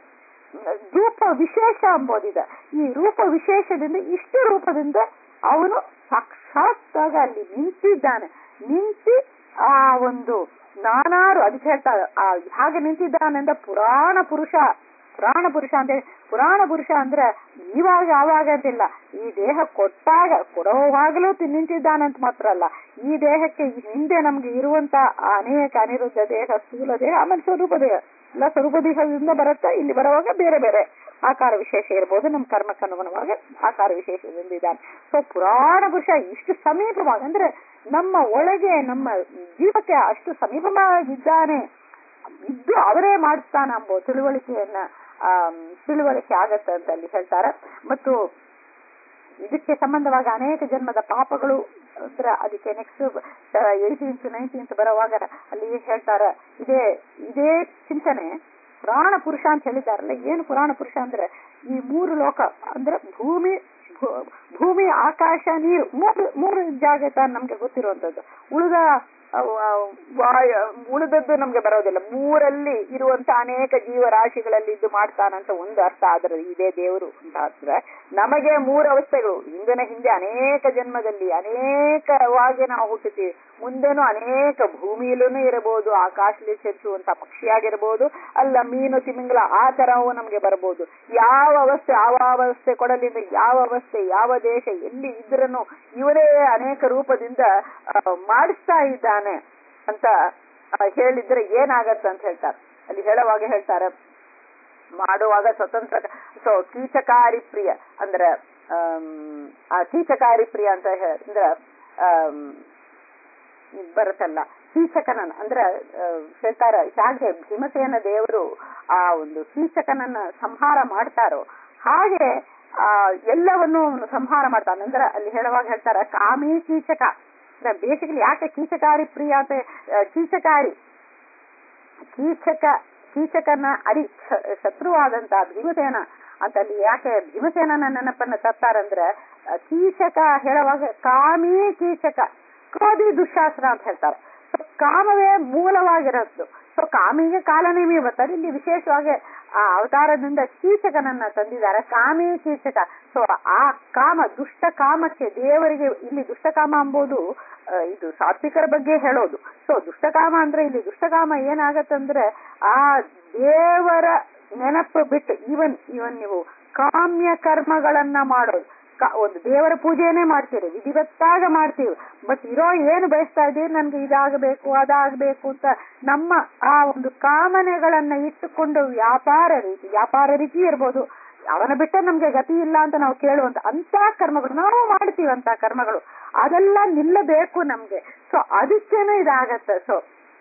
ರೂಪ ವಿಶೇಷ ಎಂಬುದಿದೆ ಈ ರೂಪ ವಿಶೇಷದಿಂದ ಇಷ್ಟು ರೂಪದಿಂದ ಅವನು ಸಾಕ್ಷಾತ್ತಾಗ ಅಲ್ಲಿ ನಿಂತಿದ್ದಾನೆ ನಿಂತಿ ಆ ಒಂದು ನಾನಾರು ಅದಕ್ಕೆ ಹೇಳ್ತಾರೆ ಆ ಹಾಗೆ ನಿಂತಿದ್ದಾನೆಂದ ಪುರಾಣ ಪುರುಷ ಪುರಾಣ ಪುರುಷ ಅಂತ ಹೇಳಿ ಪುರಾಣ ಪುರುಷ ಅಂದ್ರೆ ಇವಾಗ ಆವಾಗ ಅಂತಿಲ್ಲ ಈ ದೇಹ ಕೊಟ್ಟಾಗ ಕೊಡುವಾಗಲೂ ತಿ- ನಿಂತಿದ್ದಾನಂತ ಮಾತ್ರ ಅಲ್ಲ ಈ ದೇಹಕ್ಕೆ ಈ ಹಿಂದೆ ನಮ್ಗೆ ಇರುವಂತ ಆ ಅನೇಕ ಅನಿರುದ್ಧ ದೇಹ ಸ್ಥೂಲ ದೇಹ ಆಮೇಲೆ ಸ್ವರೂಪ ದೇಹ ಎಲ್ಲ ಸ್ವರೂಪ ದೇಹದಿಂದ ಬರುತ್ತಾ ಇಲ್ಲಿ ಬರುವಾಗ ಬೇರೆ ಬೇರೆ ಆಕಾರ ವಿಶೇಷ ಇರ್ಬೋದು ನಮ್ಮ ಕರ್ಮಕ್ಕೆ ಅನುಗುಣವಾಗಿ ಆಕಾರ ವಿಶೇಷದಿಂದ ಇದ್ದಾನೆ ಸೊ ಪುರಾಣ ಪುರುಷ ಇಷ್ಟು ಸಮೀಪವಾಗಿ ಅಂದ್ರೆ ನಮ್ಮ ಒಳಗೆ ನಮ್ಮ ಜೀವಕ್ಕೆ ಅಷ್ಟು ಸಮೀಪವಾಗಿದ್ದಾನೆ ಇದ್ದು ಅವರೇ ಮಾಡಿಸ್ತಾನ ಎಂಬ ತಿಳುವಳಿಕೆಯನ್ನ ಆಮ್, ತಿಳುವಳಿಕೆ ಆಗತ್ತೆ ಅಂತ ಅಲ್ಲಿ ಹೇಳ್ತಾರೆ ಮತ್ತು ಇದಕ್ಕೆ ಸಂಬಂಧವಾಗಿ ಅನೇಕ ಜನ್ಮದ ಪಾಪಗಳು ಅಂದ್ರೆ ಅದಕ್ಕೆ ನೆಕ್ಸ್ಟ್ ಏಯ್ಟೀನ್ತ್ ನೈನ್ಟೀನ್ತ್ ಬರೋವಾಗ ಅಲ್ಲಿ ಹೇಳ್ತಾರೆ ಇದೇ ಇದೇ ಚಿಂತನೆ ಪುರಾಣ ಪುರುಷ ಅಂತ ಹೇಳಿದಾರಲ್ಲ ಏನು ಪುರಾಣ ಪುರುಷ ಅಂದ್ರೆ ಈ ಮೂರು ಲೋಕ ಅಂದ್ರೆ ಭೂಮಿ ಭೂ- ಭೂಮಿ ಆಕಾಶ ನೀರು ಮೂರು ಮೂರು ಜಾಗ ತಾನು ನಮ್ಗೆ ಗೊತ್ತಿರುವಂತದ್ದು ಉಳಿದ ಅವ್- ಅವ್ ವಾಯ- ಉಳಿದದ್ದು ನಮ್ಗೆ ಬರೋದಿಲ್ಲ ಮೂರಲ್ಲಿ ಇರುವಂತ ಅನೇಕ ಜೀವರಾಶಿಗಳಲ್ಲಿ ಇದು ಮಾಡ್ತಾನಂತ ಒಂದು ಅರ್ಥ ಆದ್ರೆ ಇದೇ ದೇವರು ಅಂತ ಆದ್ರೆ ನಮಗೆ ಮೂರು ಅವಸ್ಥೆಗಳು ಹಿಂದಿನ ಹಿಂದೆ ಅನೇಕ ಜನ್ಮದಲ್ಲಿ ಅನೇಕವಾಗಿ ನಾವು ಹುಟ್ಟುತ್ತೀವಿ ಮುಂದೆನೂ ಅನೇಕ ಭೂಮಿಯಲ್ಲೂ ಇರಬಹುದು ಆಕಾಶದಲ್ಲಿ ಚಲಿಸುವಂತ ಪಕ್ಷಿಯಾಗಿರ್ಬೋದು ಅಲ್ಲ ಮೀನು ತಿಮಿಂಗಲ ಆ ತರವೂ ನಮ್ಗೆ ಬರಬಹುದು ಯಾವ ಅವಸ್ಥೆ ಯಾವ ಅವಸ್ಥೆ ಕೊಡಲಿಂದ ಯಾವ ಅವಸ್ಥೆ ಯಾವ ದೇಶ ಎಲ್ಲಿ ಇದ್ರನು ಇವರೇ ಅನೇಕ ರೂಪದಿಂದ ಆ, ಮಾಡಿಸ್ತಾ ಇದ್ದಾನೆ ಅಂತ ಆ, ಹೇಳಿದ್ರೆ ಏನಾಗತ್ತೆ ಅಂತ ಹೇಳ್ತಾರೆ ಅಲ್ಲಿ ಹೇಳುವಾಗ ಹೇಳ್ತಾರೆ ಮಾಡುವಾಗ ಸ್ವತಂತ್ರ ಸೊ ಕೀಚಕಾರಿ ಪ್ರಿಯ ಅಂದ್ರೆ ಆಮ್, ಆ ಕೀಚಕಾರಿ ಪ್ರಿಯ ಅಂತ ಹೇ- ಅಂದ್ರೆ ಆಮ್, ಇದ್ ಬರುತ್ತಲ್ಲ ಕೀಚಕನನ್ನ ಅಂದ್ರೆ ಆ, ಹೇಳ್ತಾರೆ ಹೇಗೆ ಭೀಮಸೇನ ದೇವರು ಆ ಒಂದು ಕೀಚಕನನ್ನ ಸಂಹಾರ ಮಾಡ್ತಾರೋ ಹಾಗೆ ಆ ಎಲ್ಲವನ್ನು ಅವನು ಸಂಹಾರ ಮಾಡ್ತಾನೆ ಅಂದ್ರೆ ಅಲ್ಲಿ ಹೇಳುವಾಗ ಹೇಳ್ತಾರ ಕಾಮಿ ಕೀಚಕ ಬೇಸಿಕಲಿ ಯಾಕೆ ಕೀಚಕಾರಿ ಪ್ರಿಯ ಅಂತ ಆ, ಕೀಚಕಾರಿ ಕೀಚಕ ಕೀಚಕನ ಅಡಿ ಶ- ಶತ್ರುವಾದಂತ ಭೀಮಸೇನ ಅಂತ ಅಲ್ಲಿ ಯಾಕೆ ಭೀಮಸೇನನ ನೆನಪನ್ನ ತರ್ತಾರಂದ್ರೆ ಆ, ಕೀಚಕ ಹೇಳುವಾಗ ಕಾಮಿ ಕೀಚಕ ಕ್ರೋಧಿ ದುಶಾಸ್ತ್ರ ಅಂತ ಹೇಳ್ತಾರೆ ಸೊ ಕಾಮವೇ ಮೂಲವಾಗಿರೋದು ಸೊ ಕಾಮಿಗೆ ಕಾಲನೇಮಿ ಬರ್ತಾರೆ ಇಲ್ಲಿ ವಿಶೇಷವಾಗಿ ಆ ಅವತಾರದಿಂದ ಕೀಚಕನನ್ನ ತಂದಿದ್ದಾರೆ ಕಾಮಿ ಕೀಚಕ ಸೊ ಆ ಕಾಮ ದುಷ್ಟ ಕಾಮಕ್ಕೆ ದೇವರಿಗೆ ಇಲ್ಲಿ ದುಷ್ಟಕಾಮ ಎಂಬುದು ಆ, ಇದು ಸಾತ್ವಿಕರ ಬಗ್ಗೆ ಹೇಳೋದು ಸೊ ದುಷ್ಟಕಾಮ ಅಂದ್ರೆ ಇಲ್ಲಿ ದುಷ್ಟಕಾಮ ಏನಾಗತ್ತಂದ್ರೆ ಆ ದೇವರ ನೆನಪು ಬಿಟ್ಟು ಇವನ್ ಇವನ್ ನೀವು ಕಾಮ್ಯ ಕರ್ಮಗಳನ್ನ ಮಾಡೋದು ಕ- ಒಂದು ದೇವರ ಪೂಜೆನೇ ಮಾಡ್ತೀರಿ ವಿಧಿವತ್ತಾಗ ಮಾಡ್ತೀವಿ ಬಟ್ ಇರೋ ಏನು ಬಯಸ್ತಾ ಇದೀವಿ ನನ್ಗೆ ಇದಾಗಬೇಕು ಅದಾಗಬೇಕು ಅಂತ ನಮ್ಮ ಆ ಒಂದು ಕಾಮನೆಗಳನ್ನ ಇಟ್ಟುಕೊಂಡು ವ್ಯಾಪಾರ ರೀತಿ ವ್ಯಾಪಾರ ರೀತಿ ಇರ್ಬೋದು ಅವನ ಬಿಟ್ಟ ನಮ್ಗೆ ಗತಿ ಇಲ್ಲ ಅಂತ ನಾವು ಕೇಳುವಂತ ಅಂತ ಕರ್ಮಗಳು ನಾವು ಮಾಡ್ತೀವಿ ಅಂತ ಕರ್ಮಗಳು ಅದೆಲ್ಲ ನಿಲ್ಲಬೇಕು ನಮ್ಗೆ ಸೊ ಅದಕ್ಕೇನೆ ಇದಾಗತ್ತೆ ಸೊ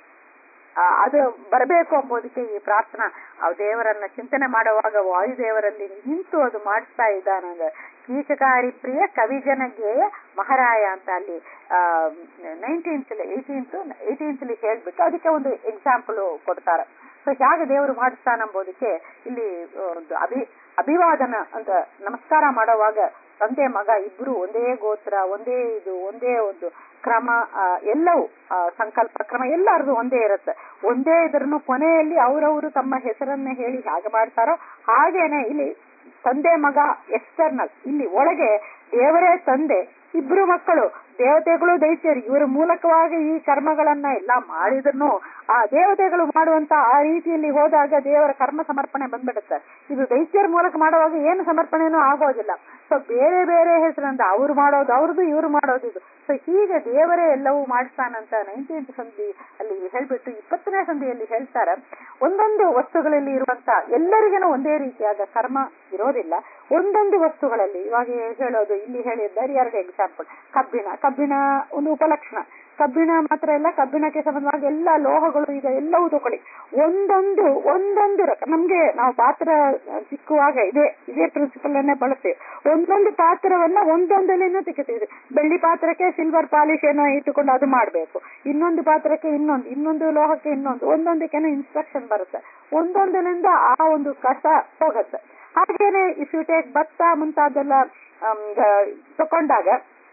ಆ, ಅದು ಬರಬೇಕು ಎಂಬುದಕ್ಕೆ ಈ ಪ್ರಾರ್ಥನಾ ಆ ದೇವರನ್ನ ಚಿಂತನೆ ಮಾಡುವಾಗ ವಾಯುದೇವರಲ್ಲಿ ನಿಂತು ಅದು ಮಾಡಿಸ್ತಾ ಇದ್ದಾನಂದ್ರೆ ಕೀಚಕಾರಿ ಪ್ರಿಯ ಕವಿಜನಗೆ ಮಹಾರಾಯ ಅಂತ ಅಲ್ಲಿ ನೈನ್ಟೀನ್ತ್ ಏಯ್ಟೀನ್ತ್ ಏಯ್ಟೀನ್ತ್ ಹೇಳ್ಬಿಟ್ಟು ಅದಕ್ಕೆ ಒಂದು ಎಕ್ಸಾಂಪಲ್ ಕೊಡ್ತಾರೆ ಸೊ ಹೇಗೆ ದೇವರು ಮಾಡಿಸ್ತಾನಂಬೋದಕ್ಕೆ ಇಲ್ಲಿ ಒಂದು ಅಭಿ ಅಭಿವಾದನ ಅಂತ ನಮಸ್ಕಾರ ಮಾಡುವಾಗ ತಂದೆ ಮಗ ಇಬ್ರು ಒಂದೇ ಗೋತ್ರ ಒಂದೇ ಇದು ಒಂದೇ ಒಂದು ಕ್ರಮ ಆ, ಎಲ್ಲವೂ ಆ, ಸಂಕಲ್ಪ ಕ್ರಮ ಎಲ್ಲರದು ಒಂದೇ ಇರುತ್ತೆ ಒಂದೇ ಇದ್ರನ್ನು ಕೊನೆಯಲ್ಲಿ ಅವರವರು ತಮ್ಮ ಹೆಸರನ್ನ ಹೇಳಿ ಹೇಗೆ ಮಾಡ್ತಾರೋ ಹಾಗೇನೆ ಇಲ್ಲಿ ತಂದೆ ಮಗ ಎಕ್ಸ್ಟರ್ನಲ್ ಇಲ್ಲಿ ಒಳಗೆ ದೇವರೇ ತಂದೆ ಇಬ್ರು ಮಕ್ಕಳು ದೇವತೆಗಳು ದೈತ್ಯರು ಇವರ ಮೂಲಕವಾಗಿ ಈ ಕರ್ಮಗಳನ್ನ ಎಲ್ಲ ಮಾಡಿದ್ರು ಆ ದೇವತೆಗಳು ಮಾಡುವಂತ ಆ ರೀತಿಯಲ್ಲಿ ಹೋದಾಗ ದೇವರ ಕರ್ಮ ಸಮರ್ಪಣೆ ಬಂದ್ಬಿಡುತ್ತೆ ಇದು ದೈತ್ಯರ ಮೂಲಕ ಮಾಡುವಾಗ ಏನು ಸಮರ್ಪಣೆನೂ ಆಗೋದಿಲ್ಲ ಸೊ ಬೇರೆ ಬೇರೆ ಹೆಸರಿಂದ ಅವ್ರು ಮಾಡೋದು ಅವ್ರದ್ದು ಇವ್ರು ಮಾಡೋದು ಇದು ಸೊ ಹೀಗೆ ದೇವರೇ ಎಲ್ಲವೂ ಮಾಡಿಸ್ತಾನಂತ ನೈನ್ಟೀನ್ತ್ ಸಂಧಿ ಅಲ್ಲಿ ಹೇಳ್ಬಿಟ್ಟು ಇಪ್ಪತ್ತನೇ ಸಂಧಿಯಲ್ಲಿ ಹೇಳ್ತಾರೆ ಒಂದೊಂದು ವಸ್ತುಗಳಲ್ಲಿ ಇರುವಂತ ಎಲ್ಲರಿಗೇನು ಒಂದೇ ರೀತಿಯಾದ ಕರ್ಮ ಇರೋದಿಲ್ಲ ಒಂದೊಂದು ವಸ್ತುಗಳಲ್ಲಿ ಇವಾಗ ಹೇಳೋದು ಇಲ್ಲಿ ಹೇಳಿದ್ದಾರೆ ಎರಡು ಎಕ್ಸಾಂಪಲ್ ಕಬ್ಬಿಣ ಕಬ್ಬಿಣ ಒಂದು ಉಪಲಕ್ಷಣ ಕಬ್ಬಿಣ ಮಾತ್ರ ಇಲ್ಲ ಕಬ್ಬಿಣಕ್ಕೆ ಸಂಬಂಧವಾಗಿ ಎಲ್ಲ ಲೋಹಗಳು ಈಗ ಎಲ್ಲವೂ ತಗೊಳ್ಳಿ ಒಂದೊಂದು ಒಂದೊಂದು ರಕ- ನಮ್ಗೆ ನಾವು ಪಾತ್ರ ಸಿಕ್ಕುವಾಗ ಇದೇ ಇದೇ ಪ್ರಿನ್ಸಿಪಲ್ ಅನ್ನೇ ಬಳಸ್ತೀವಿ ಒಂದೊಂದು ಪಾತ್ರವನ್ನ ಒಂದೊಂದಲ್ಲಿನೂ ತೆಗಿತೀವಿ ಬೆಳ್ಳಿ ಪಾತ್ರಕ್ಕೆ ಸಿಲ್ವರ್ ಪಾಲಿಶ್ ಏನೋ ಇಟ್ಟುಕೊಂಡು ಅದು ಮಾಡಬೇಕು ಇನ್ನೊಂದು ಪಾತ್ರಕ್ಕೆ ಇನ್ನೊಂದು ಇನ್ನೊಂದು ಲೋಹಕ್ಕೆ ಇನ್ನೊಂದು ಒಂದೊಂದಕ್ಕೇನೋ ಇನ್ಸ್ಟ್ರಕ್ಷನ್ ಬರುತ್ತೆ ಒಂದೊಂದರಿಂದ ಆ ಒಂದು ಕಸ ಹೋಗುತ್ತೆ ಹಾಗೇನೆ ಇಫ್ ಯು ಟೇಕ್ ಭತ್ತ ಮುಂತಾದೆಲ್ಲ ಆಮ್, ಗ- ತಕೊಂಡಾಗ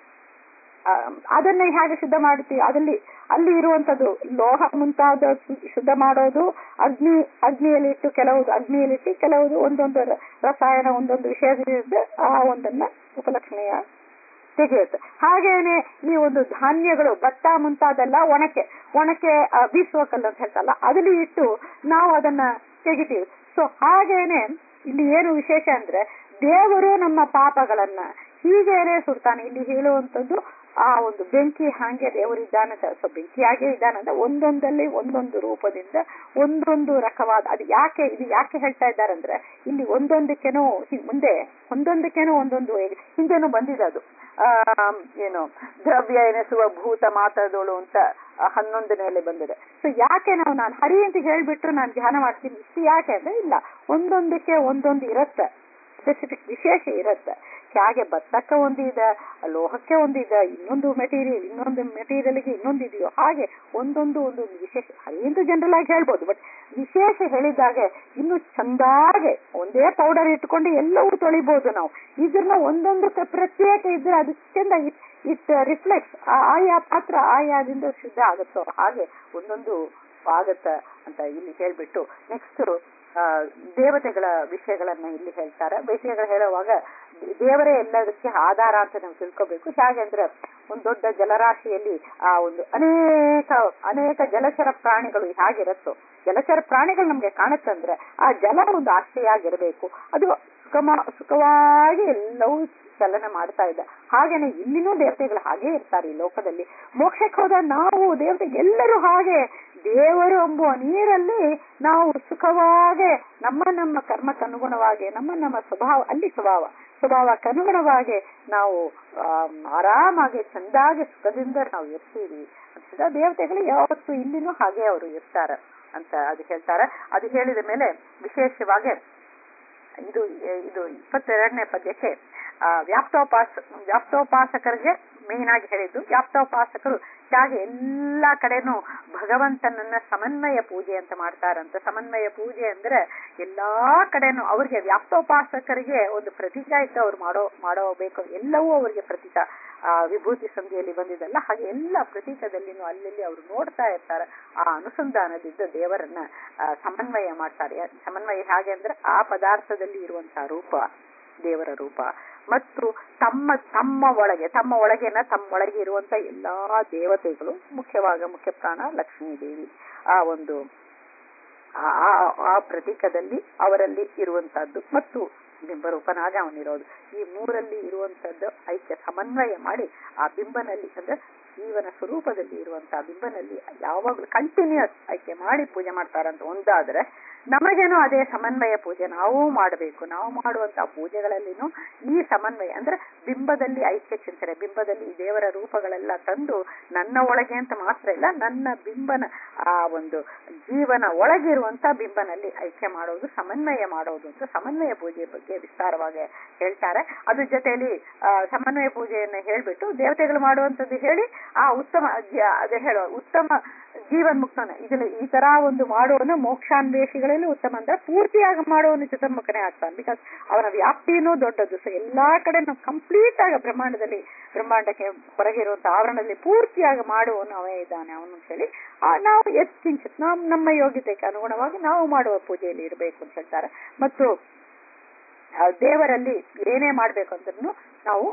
ಆ, ಅದನ್ನ ಹೇಗೆ ಶುದ್ಧ ಮಾಡ್ತೀವಿ ಅದಲ್ಲಿ ಅಲ್ಲಿ ಇರುವಂತದ್ದು ಲೋಹ ಮುಂತಾದ ಶು- ಶುದ್ಧ ಮಾಡೋದು ಅಗ್ನಿ ಅಗ್ನಿಯಲ್ಲಿ ಇಟ್ಟು ಕೆಲವು ಅಗ್ನಿಯಲ್ಲಿಟ್ಟು ಕೆಲವುದು ಒಂದೊಂದು ರ- ರಸಾಯನ ಒಂದೊಂದು ವಿಷಯದಿಂದ ಆ ಒಂದನ್ನ ಉಪಲಕ್ಷಣೆಯ ತೆಗೆಯುತ್ತೆ ಹಾಗೇನೆ ಈ ಒಂದು ಧಾನ್ಯಗಳು ಭತ್ತ ಮುಂತಾದೆಲ್ಲ ಒಣಕೆ ಒಣಕೆ ಆ, ಬೀಸುವ ಕಲ್ಲು ಅಂತ ಹೇಳ್ತಲ್ಲ ಅದಲ್ಲಿ ಇಟ್ಟು ನಾವು ಅದನ್ನ ತೆಗಿತೀವಿ ಸೊ ಹಾಗೇನೆ ಇಲ್ಲಿ ಏನು ವಿಶೇಷ ಅಂದ್ರೆ ದೇವರು ನಮ್ಮ ಪಾಪಗಳನ್ನ ಹೀಗೇನೆ ಸುಡ್ತಾನೆ ಇಲ್ಲಿ ಹೇಳುವಂತದ್ದು ಆ ಒಂದು ಬೆಂಕಿ ಹಾಗೆ ದೇವರಿದ್ದಾನೆ ಸೊ ಬೆಂಕಿಯಾಗೇ ಇದ್ದಾನಂದ್ರೆ ಒಂದೊಂದಲ್ಲಿ ಒಂದೊಂದು ರೂಪದಿಂದ ಒಂದೊಂದು ರಕವಾದ ಅದು ಯಾಕೆ ಇದು ಯಾಕೆ ಹೇಳ್ತಾ ಇದ್ದಾರೆ ಅಂದ್ರೆ ಇಲ್ಲಿ ಒಂದೊಂದಕ್ಕೇನೋ ಹಿ- ಮುಂದೆ ಒಂದೊಂದಕ್ಕೇನೋ ಒಂದೊಂದು ಹಿಂದೆನೂ ಬಂದಿದೆ ಅದು ಆ ಏನು ದ್ರವ್ಯ ಎನಿಸುವ ಭೂತ ಮಾತಾದೋಳು ಅಂತ ಆ, ಹನ್ನೊಂದನೆಯಲ್ಲಿ ಬಂದಿದೆ ಸೊ ಯಾಕೆ ನಾವು ನಾನು ಹರಿ ಅಂತ ಹೇಳ್ಬಿಟ್ಟು ನಾನು ಧ್ಯಾನ ಮಾಡ್ತೀನಿ ಇಷ್ಟು ಯಾಕೆ ಅಂದ್ರೆ ಇಲ್ಲ ಒಂದೊಂದಕ್ಕೆ ಒಂದೊಂದು ಇರುತ್ತೆ ಸ್ಪೆಸಿಫಿಕ್ ವಿಶೇಷ ಇರುತ್ತೆ ಹೇಗೆ ಭತ್ತಕ್ಕೆ ಒಂದು ಇದೆ ಲೋಹಕ್ಕೆ ಒಂದು ಇದೆ ಇನ್ನೊಂದು ಮೆಟೀರಿಯಲ್ ಇನ್ನೊಂದು ಮೆಟೀರಿಯಲ್ಗೆ ಇನ್ನೊಂದು ಇದೆಯೋ ಹಾಗೆ ಒಂದೊಂದು ಒಂದೊಂದು ವಿಶೇಷ ಅದೇಂದು ಜನರಲ್ ಆಗಿ ಹೇಳ್ಬೋದು ಬಟ್ ವಿಶೇಷ ಹೇಳಿದಾಗೆ ಇನ್ನು ಚಂದಾಗೆ ಒಂದೇ ಪೌಡರ್ ಇಟ್ಕೊಂಡು ಎಲ್ಲವೂ ತೊಳಿಬಹುದು ನಾವು ಇದನ್ನ ಒಂದೊಂದಕ್ಕೆ ಪ್ರತ್ಯೇಕ ಇದ್ರೆ ಅದು ಚಂದ ಇಟ್ ರಿಫ್ಲೆಕ್ಟ್ಸ್ ಆಯಾ ಪಾತ್ರ ಆಯಾದಿಂದ ಶುದ್ಧ ಆಗುತ್ತೋ ಹಾಗೆ ಒಂದೊಂದು ಆಗತ್ತ ಅಂತ ಇಲ್ಲಿ ಹೇಳ್ಬಿಟ್ಟು ನೆಕ್ಸ್ಟ್ ದೇವತೆಗಳ ವಿಷಯಗಳನ್ನ ಇಲ್ಲಿ ಹೇಳ್ತಾರೆ ವಿಷಯಗಳು ಹೇಳುವಾಗ ದೇವರೇ ಎಲ್ಲದಕ್ಕೆ ಆಧಾರ ಅಂತ ನಾವು ತಿಳ್ಕೋಬೇಕು ಹೇಗೆ ಅಂದ್ರೆ ಒಂದು ದೊಡ್ಡ ಜಲರಾಶಿಯಲ್ಲಿ ಆ ಒಂದು ಅನೇಕ ಅನೇಕ ಜಲಚರ ಪ್ರಾಣಿಗಳು ಹೇಗಿರುತ್ತೋ ಜಲಚರ ಪ್ರಾಣಿಗಳು ನಮ್ಗೆ ಕಾಣುತ್ತಂದ್ರೆ ಆ ಜಲ ಒಂದು ಆಶ್ರಯ ಆಗಿರಬೇಕು ಅದು ಸುಖಮ ಸುಖವಾಗಿ ಎಲ್ಲವೂ ಚಲನೆ ಮಾಡ್ತಾ ಇದ್ದ ಹಾಗೇನೆ ಇಲ್ಲಿನೂ ದೇವತೆಗಳು ಹಾಗೆ ಇರ್ತಾರೆ ಈ ಲೋಕದಲ್ಲಿ ಮೋಕ್ಷಕ್ಕೆ ಹೋದ ನಾವು ದೇವತೆ ಎಲ್ಲರೂ ಹಾಗೆ ದೇವರು ಎಂಬುವ ನೀರಲ್ಲಿ ನಾವು ಸುಖವಾಗಿ ನಮ್ಮ ನಮ್ಮ ಕರ್ಮಕ್ಕನುಗುಣವಾಗಿ ನಮ್ಮ ನಮ್ಮ ಸ್ವಭಾವ ಅಲ್ಲಿ ಸ್ವಭಾವ ಸ್ವಭಾವಕ್ಕನುಗುಣವಾಗಿ ನಾವು ಆರಾಮಾಗಿ ಚಂದಾಗಿ ಸುಖದಿಂದ ನಾವು ಇರ್ತೀವಿ ಅಂತ ದೇವತೆಗಳು ಯಾವತ್ತು ಇಲ್ಲಿನೂ ಹಾಗೆ ಅವರು ಇರ್ತಾರೆ ಅಂತ ಅದು ಹೇಳ್ತಾರೆ ಅದು ಹೇಳಿದ ಮೇಲೆ ವಿಶೇಷವಾಗಿ ಇದು ಇದು ಇಪ್ಪತ್ತೆರಡನೇ ಪದ್ಯಕ್ಕೆ ವ್ಯಾಪ್ತೋಪಾಸ ವ್ಯಾಪ್ತೋಪಾಸಕರಿಗೆ ಮೇನ್ ಆಗಿ ಹೇಳಿದ್ದು ವ್ಯಾಪ್ತೋಪಾಸಕರು ಹೇಗೆ ಎಲ್ಲಾ ಕಡೆನೂ ಭಗವಂತನನ್ನ ಸಮನ್ವಯ ಪೂಜೆ ಅಂತ ಮಾಡ್ತಾರಂತ ಸಮನ್ವಯ ಪೂಜೆ ಅಂದ್ರೆ ಎಲ್ಲಾ ಕಡೆನೂ ಅವ್ರಿಗೆ ವ್ಯಾಪ್ತೋಪಾಸಕರಿಗೆ ಒಂದು ಪ್ರತೀಕ ಇತ್ತು ಅವ್ರು ಮಾಡೋ ಮಾಡಬೇಕು ಎಲ್ಲವೂ ಅವರಿಗೆ ಪ್ರತೀಕ ಆ ವಿಭೂತಿ ಸಂಧಿಯಲ್ಲಿ ಬಂದಿದಲ್ಲ ಹಾಗೆ ಎಲ್ಲ ಪ್ರತೀಕದಲ್ಲಿನೂ ಅಲ್ಲಲ್ಲಿ ಅವರು ನೋಡ್ತಾ ಇರ್ತಾರೆ ಆ ಅನುಸಂಧಾನದಿಂದ ದೇವರನ್ನ ಸಮನ್ವಯ ಮಾಡ್ತಾರೆ ಸಮನ್ವಯ ಹೇಗೆ ಅಂದ್ರೆ ಆ ಪದಾರ್ಥದಲ್ಲಿ ಇರುವಂತಹ ರೂಪ ದೇವರ ರೂಪ ಮತ್ತು ತಮ್ಮ ತಮ್ಮ ಒಳಗೆ ತಮ್ಮ ಒಳಗೆನ ತಮ್ಮೊಳಗೆ ಇರುವಂತ ಎಲ್ಲಾ ದೇವತೆಗಳು ಮುಖ್ಯವಾಗ ಮುಖ್ಯ ಪ್ರಾಣ ಲಕ್ಷ್ಮೀ ದೇವಿ ಆ ಒಂದು ಆ ಪ್ರತೀಕದಲ್ಲಿ ಅವರಲ್ಲಿ ಇರುವಂತಹದ್ದು ಮತ್ತು ಬಿಂಬರೂಪನಾಗ ಅವನಿರೋದು ಈ ಮೂರಲ್ಲಿ ಇರುವಂತದ್ದು ಐಕ್ಯ ಸಮನ್ವಯ ಮಾಡಿ ಆ ಬಿಂಬನಲ್ಲಿ ಅಂದ್ರೆ ಜೀವನ ಸ್ವರೂಪದಲ್ಲಿ ಇರುವಂತಹ ಬಿಂಬನಲ್ಲಿ ಯಾವಾಗ್ಲೂ ಕಂಟಿನ್ಯೂಸ್ ಐಕ್ಯ ಮಾಡಿ ಪೂಜೆ ಮಾಡ್ತಾರಂತ ಒಂದಾದ್ರೆ ನಮಗೇನೋ ಅದೇ ಸಮನ್ವಯ ಪೂಜೆ ನಾವು ಮಾಡಬೇಕು ನಾವು ಮಾಡುವಂತಹ ಪೂಜೆಗಳಲ್ಲಿನೂ ಈ ಸಮನ್ವಯ ಅಂದ್ರೆ ಬಿಂಬದಲ್ಲಿ ಐಕ್ಯ ಚಿಂತನೆ ಬಿಂಬದಲ್ಲಿ ದೇವರ ರೂಪಗಳೆಲ್ಲ ತಂದು ನನ್ನ ಒಳಗೆ ಅಂತ ಮಾತ್ರ ಇಲ್ಲ ನನ್ನ ಬಿಂಬನ ಆ ಒಂದು ಜೀವನ ಒಳಗಿರುವಂತ ಬಿಂಬನಲ್ಲಿ ಐಕ್ಯ ಮಾಡೋದು ಸಮನ್ವಯ ಮಾಡೋದು ಅಂತ ಸಮನ್ವಯ ಪೂಜೆ ಬಗ್ಗೆ ವಿಸ್ತಾರವಾಗಿ ಹೇಳ್ತಾರೆ ಅದ್ರ ಜೊತೆಯಲ್ಲಿ ಸಮನ್ವಯ ಪೂಜೆಯನ್ನ ಹೇಳ್ಬಿಟ್ಟು ದೇವತೆಗಳು ಮಾಡುವಂತದ್ದು ಹೇಳಿ ಆ ಉತ್ತಮ ಅದೇ ಹೇಳುವ ಉತ್ತಮ ಜೀವನ್ ಮುಕ್ತನ ಇದನ್ನ ಈ ತರ ಒಂದು ಮಾಡುವನು ಮೋಕ್ಷಾನ್ವೇಷಿಗಳಲ್ಲಿ ಉತ್ತಮ ಅಂದ್ರೆ ಪೂರ್ತಿಯಾಗಿ ಮಾಡುವನು ಚತುರ್ಮುಖನೇ ಆಗ್ತಾನೆ ಬಿಕಾಸ್ ಅವನ ವ್ಯಾಪ್ತಿನೂ ದೊಡ್ಡದು ಸೊ ಎಲ್ಲಾ ಕಡೆ ನಾವು ಕಂಪ್ಲೀಟ್ ಆಗಿ ಬ್ರಹ್ಮಾಂಡದಲ್ಲಿ ಬ್ರಹ್ಮಾಂಡಕ್ಕೆ ಹೊರಗಿರುವಂತ ಆವರಣದಲ್ಲಿ ಪೂರ್ತಿಯಾಗಿ ಮಾಡುವನು ಅವೇ ಇದ್ದಾನೆ ಅವನು ಹೇಳಿ ನಾವು ಎತ್ತಿಂಚಿತ್ ನಾವು ನಮ್ಮ ಯೋಗ್ಯತೆಗೆ ಅನುಗುಣವಾಗಿ ನಾವು ಮಾಡುವ ಪೂಜೆಯಲ್ಲಿ ಇರಬೇಕು ಅಂತ ಹೇಳ್ತಾರೆ ಮತ್ತು ದೇವರಲ್ಲಿ ಏನೇ ಮಾಡ್ಬೇಕು ಅಂದ್ರೂ ನಾವು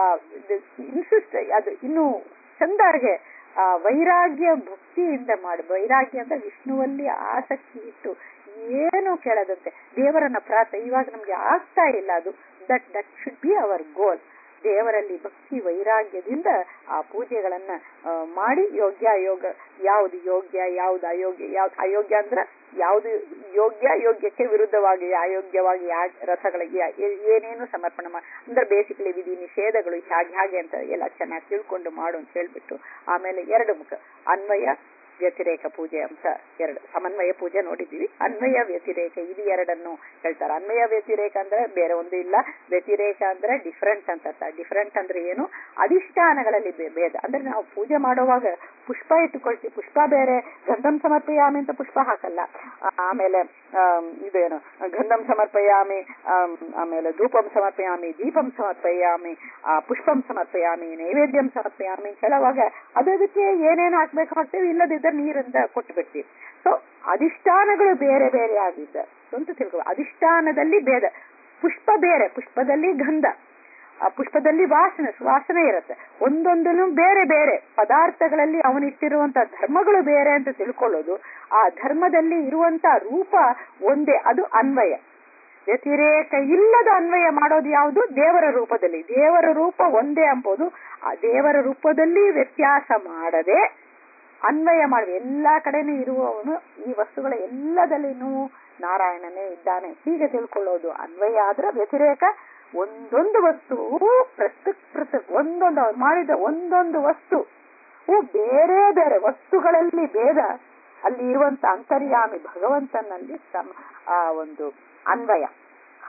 ಇನ್ಸಿಸ್ಟ್ ಅದು ಇನ್ನು ಚಂದಾರ್ಗೆ ಆ ವೈರಾಗ್ಯ ಭಕ್ತಿಯಿಂದ ಮಾಡಿ ವೈರಾಗ್ಯ ಅಂದ್ರೆ ವಿಷ್ಣುವಲ್ಲಿ ಆಸಕ್ತಿ ಇಟ್ಟು ಏನು ಕೇಳದಂತೆ ದೇವರನ್ನ ಪ್ರಾರ್ಥ ಇವಾಗ ನಮ್ಗೆ ಆಗ್ತಾ ಇಲ್ಲ ಅದು that that should be our goal ದೇವರಲ್ಲಿ ಭಕ್ತಿ ವೈರಾಗ್ಯದಿಂದ ಆ ಪೂಜೆಗಳನ್ನ ಮಾಡಿ ಯೋಗ್ಯ ಅಯೋಗ್ಯ ಯಾವ್ದು ಯೋಗ್ಯ ಯಾವ್ದು ಅಯೋಗ್ಯ ಯಾವ್ದು ಅಯೋಗ್ಯ ಅಂದ್ರೆ ಯಾವ್ದು ಯೋಗ್ಯ ಯೋಗ್ಯಕ್ಕೆ ವಿರುದ್ಧವಾಗಿ ಅಯೋಗ್ಯವಾಗಿ ಯಾ ರಸಗಳಿಗೆ ಏನೇನು ಸಮರ್ಪಣೆ ಮಾಡಿ ಅಂದ್ರೆ ಬೇಸಿಕಲಿ ವಿಧಿ ನಿಷೇಧಗಳು ಹಾಗೆ ಹಾಗೆ ಅಂತ ಎಲ್ಲ ಚೆನ್ನಾಗಿ ತಿಳ್ಕೊಂಡು ಮಾಡು ಅಂತ ಹೇಳ್ಬಿಟ್ಟು ಆಮೇಲೆ ಎರಡು ಮುಖ ಅನ್ವಯ ವ್ಯತಿರೇಕ ಪೂಜೆ ಅಂತ ಎರಡು ಸಮನ್ವಯ ಪೂಜೆ ನೋಡಿದ್ದೀವಿ ಅನ್ವಯ ವ್ಯತಿರೇಕ ಇದು ಎರಡನ್ನು ಹೇಳ್ತಾರೆ ಅನ್ವಯ ವ್ಯತಿರೇಕ ಅಂದ್ರೆ ಬೇರೆ ಒಂದು ಇಲ್ಲ ವ್ಯತಿರೇಕ ಅಂದ್ರೆ ಡಿಫರೆಂಟ್ ಅಂತ ಡಿಫರೆಂಟ್ ಅಂದ್ರೆ ಏನು ಅಧಿಷ್ಠಾನಗಳಲ್ಲಿ ಭೇದ ಅಂದ್ರೆ ನಾವು ಪೂಜೆ ಮಾಡುವಾಗ ಪುಷ್ಪ ಇಟ್ಟುಕೊಳ್ತೀವಿ ಪುಷ್ಪ ಬೇರೆ ಗಂಧಂ ಸಮರ್ಪಯಾಮಿ ಅಂತ ಪುಷ್ಪ ಹಾಕಲ್ಲ ಆಮೇಲೆ ಇದೇನು ಗಂಧಂ ಸಮರ್ಪಯಾಮಿ ಆಮೇಲೆ ಧೂಪಂ ಸಮರ್ಪಯಾಮಿ ದೀಪಂ ಸಮರ್ಪಯಾಮಿ ಪುಷ್ಪಂ ಸಮರ್ಪಯಾಮಿ ನೈವೇದ್ಯಂ ಸಮರ್ಪಯಾಮಿ ಹೇಳುವಾಗ ಅದಕ್ಕೆ ಏನೇನು ಹಾಕ್ಬೇಕು ಹಾಕ್ತೇವೆ ಇಲ್ಲದಿದ್ದರೆ ನೀರಿಂದ ಕೊಟ್ಟು ಬಿಡ್ತೀವಿ ಸೊ ಅಧಿಷ್ಠಾನಗಳು ಬೇರೆ ಬೇರೆ ಆಗಿದ್ದ ಅಂತ ತಿಳ್ಕೊ ಅಧಿಷ್ಠಾನದಲ್ಲಿ ಭೇದ ಪುಷ್ಪ ಬೇರೆ ಪುಷ್ಪದಲ್ಲಿ ಗಂಧ ಆ ಪುಷ್ಪದಲ್ಲಿ ವಾಸನೆ ಸುವಾಸನೆ ಇರುತ್ತೆ ಒಂದೊಂದನ್ನು ಬೇರೆ ಬೇರೆ ಪದಾರ್ಥಗಳಲ್ಲಿ ಅವನಿಟ್ಟಿರುವಂತ ಧರ್ಮಗಳು ಬೇರೆ ಅಂತ ತಿಳ್ಕೊಳ್ಳೋದು ಆ ಧರ್ಮದಲ್ಲಿ ಇರುವಂತ ರೂಪ ಒಂದೇ ಅದು ಅನ್ವಯ ವ್ಯತಿರೇಕ ಇಲ್ಲದ ಅನ್ವಯ ಮಾಡೋದು ಯಾವುದು ದೇವರ ರೂಪದಲ್ಲಿ ದೇವರ ರೂಪ ಒಂದೇ ಅಂಬೋದು ಆ ದೇವರ ರೂಪದಲ್ಲಿ ವ್ಯತ್ಯಾಸ ಮಾಡದೆ ಅನ್ವಯ ಮಾಡುವ ಎಲ್ಲಾ ಕಡೆನೂ ಇರುವವನು ಈ ವಸ್ತುಗಳ ಎಲ್ಲದಲ್ಲಿನೂ ನಾರಾಯಣನೇ ಇದ್ದಾನೆ ಹೀಗೆ ತಿಳ್ಕೊಳ್ಳೋದು ಅನ್ವಯ ಆದ್ರೆ ವ್ಯತಿರೇಕ ಒಂದೊಂದು ವಸ್ತು ಪ್ರಸ್ತುಕ್ ಪ್ರಸ್ತುಕ್ ಒಂದೊಂದು ಅವ್ರು ಮಾಡಿದ ಒಂದೊಂದು ವಸ್ತು ಬೇರೆ ಬೇರೆ ವಸ್ತುಗಳಲ್ಲಿ ಭೇದ ಅಲ್ಲಿ ಇರುವಂತ ಅಂತರ್ಯಾಮಿ ಭಗವಂತನಲ್ಲಿ ಸಮ ಆ ಒಂದು ಅನ್ವಯ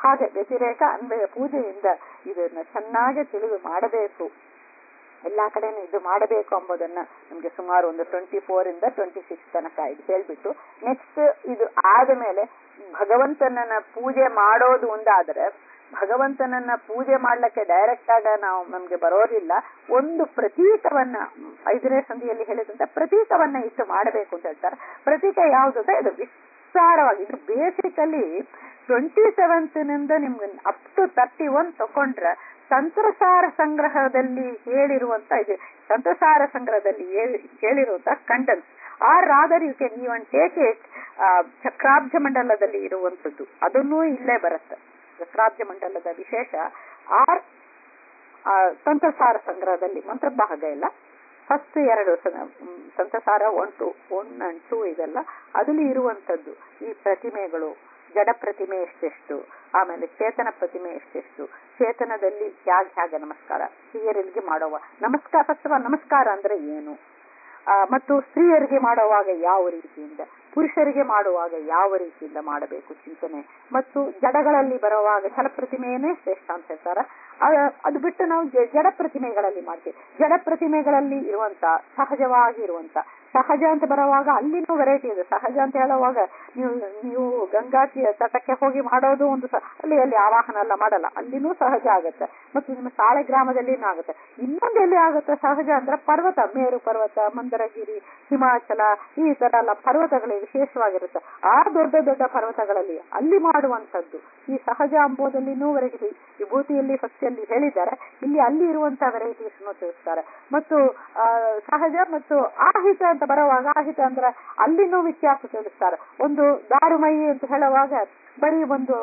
ಹಾಗೆ ವ್ಯತಿರೇಕ ಅನ್ವಯ ಪೂಜೆಯಿಂದ ಇದನ್ನ ಚೆನ್ನಾಗಿ ತಿಳಿದು ಮಾಡಬೇಕು ಎಲ್ಲಾ ಕಡೆನೂ ಇದು ಮಾಡಬೇಕು ಎಂಬುದನ್ನ ನಮ್ಗೆ ಸುಮಾರು ಒಂದು ಟ್ವೆಂಟಿ ಫೋರ್ ಇಂದ ಟ್ವೆಂಟಿ ಸಿಕ್ಸ್ ತನಕ ಇದು ಹೇಳ್ಬಿಟ್ಟು ನೆಕ್ಸ್ಟ್ ಇದು ಆದ ಮೇಲೆ ಭಗವಂತನನ್ನ ಪೂಜೆ ಮಾಡೋದು ಒಂದಾದ್ರೆ ಭಗವಂತನನ್ನ ಪೂಜೆ ಮಾಡ್ಲಿಕ್ಕೆ ಡೈರೆಕ್ಟ್ ಆಗ ನಾವು ನಮ್ಗೆ ಬರೋದಿಲ್ಲ ಒಂದು ಪ್ರತೀಕವನ್ನ ಐದನೇ ಸಂಧಿಯಲ್ಲಿ ಹೇಳಿದಂತ ಪ್ರತೀಕವನ್ನ ಇಟ್ಟು ಮಾಡಬೇಕು ಅಂತ ಹೇಳ್ತಾರೆ ಪ್ರತೀಕ ಯಾವುದು ಅಂತ ಇದು ವಿಸ್ತಾರವಾಗಿ ಇದು ಬೇಸಿಕಲಿ ಟ್ವೆಂಟಿ ಸೆವೆಂತ್ನಿಂದ ನಿಮ್ಗೆ ಅಪ್ ಟು ತರ್ಟಿ ಒನ್ ತಕೊಂಡ್ರೆ ತಂತ್ರಸಾರ ಸಂಗ್ರಹದಲ್ಲಿ ಹೇಳಿರುವಂತ ಇದು ತಂತ್ರಸಾರ ಸಂಗ್ರಹದಲ್ಲಿ ಹೇಳಿ- ಹೇಳಿರುವಂತ contents are rather you can even take it ಚಕ್ರಾಬ್ಜ ಮಂಡಲದಲ್ಲಿ ಇರುವಂತದ್ದು ಅದನ್ನೂ ಇಲ್ಲೇ ಬರುತ್ತೆ ಚಕ್ರಾಬ್ಜ ಮಂಡಲದ ವಿಶೇಷ ಆರ್ ಆ, ತಂತ್ರಸಾರ ಸಂಗ್ರಹದಲ್ಲಿ ಮಂತ್ರ ಭಾಗ ಇಲ್ಲ ಫಸ್ಟ್ ಎರಡು ಸ- ಮ್, Tantrasara one two one and two ಇದೆಲ್ಲ ಅದಲ್ಲಿ ಇರುವಂತದ್ದು ಈ ಪ್ರತಿಮೆಗಳು ಜಡ ಪ್ರತಿಮೆ ಎಷ್ಟೆಷ್ಟು ಆಮೇಲೆ ಚೇತನ ಪ್ರತಿಮೆ ಎಷ್ಟೆಷ್ಟು ಚೇತನದಲ್ಲಿ ಹ್ಯಾಗ್ ಹ್ಯಾಗ ನಮಸ್ಕಾರ ಸ್ತ್ರೀಯರಿಗೆ ಮಾಡುವ ನಮಸ್ಕಾರ ಫಸ್ಟ್ ಆಫ್ ಆಲ್ ನಮಸ್ಕಾರ ಅಂದ್ರೆ ಏನು ಆ, ಮತ್ತು ಸ್ತ್ರೀಯರಿಗೆ ಮಾಡುವಾಗ ಯಾವ ರೀತಿಯಿಂದ ಪುರುಷರಿಗೆ ಮಾಡುವಾಗ ಯಾವ ರೀತಿಯಿಂದ ಮಾಡಬೇಕು ಚಿಂತನೆ ಮತ್ತು ಜಡಗಳಲ್ಲಿ ಬರುವಾಗ ಜಲ ಪ್ರತಿಮೆಯನ್ನೇ ಶ್ರೇಷ್ಠ ಅಂತ ಹೇಳ್ತಾರ ಆ- ಅದು ಬಿಟ್ಟು ನಾವು ಜ- ಜಡ ಪ್ರತಿಮೆಗಳಲ್ಲಿ ಮಾಡ್ತೀವಿ ಜಡ ಪ್ರತಿಮೆಗಳಲ್ಲಿ ಇರುವಂತ ಸಹಜವಾಗಿ ಇರುವಂತ ಸಹಜ ಅಂತ ಬರುವಾಗ ಅಲ್ಲಿನೂ ವೆರೈಟಿ ಇದೆ ಸಹಜ ಅಂತ ಹೇಳುವಾಗ ನೀವು ನೀವು ಗಂಗಾ ತೀ- ತಟಕ್ಕೆ ಹೋಗಿ ಮಾಡೋದು ಒಂದು ಸ- ಅಲ್ಲಿ ಅಲ್ಲಿ ಆವಾಹನ ಎಲ್ಲ ಮಾಡಲ್ಲ ಅಲ್ಲಿನೂ ಸಹಜ ಆಗುತ್ತೆ ಮತ್ತು ನಿಮ್ಮ ಸಾಳೆ ಗ್ರಾಮದಲ್ಲಿನೂ ಆಗುತ್ತೆ ಇನ್ನೊಂದು ಎಲ್ಲಿ ಆಗುತ್ತೆ ಸಹಜ ಅಂದ್ರೆ ಪರ್ವತ ಮೇರು ಪರ್ವತ ಮಂದರಗಿರಿ ಹಿಮಾಚಲ ಈ ತರ ಎಲ್ಲ ಪರ್ವತಗಳು ವಿಶೇಷವಾಗಿರುತ್ತೆ ಆ ದೊಡ್ಡ ದೊಡ್ಡ ಪರ್ವತಗಳಲ್ಲಿ ಅಲ್ಲಿ ಮಾಡುವಂತದ್ದು ಈ ಸಹಜ ಅಂಬೋದಲ್ಲಿನೂ ವೆರೈಟಿ ವಿಭೂತಿಯಲ್ಲಿ ಫಸ್ಟ್ ಅಲ್ಲಿ ಹೇಳಿದ್ದಾರೆ ಇಲ್ಲಿ ಅಲ್ಲಿ ಇರುವಂತಹ ವೆರೈಟೀಸ್ ತಿಳಿಸ್ತಾರೆ ಮತ್ತು ಆ, ಸಹಜ ಮತ್ತು ಆಹಿತ ಅಂತ ಬರುವಾಗ ಆಹಿತ ಅಂದ್ರೆ ಅಲ್ಲಿನೂ ವ್ಯತ್ಯಾಸ ತಿಳಿಸ್ತಾರೆ ಒಂದು ದಾರುಮಯಿ ಅಂತ ಹೇಳುವಾಗ ಬರೀ ಒಂದು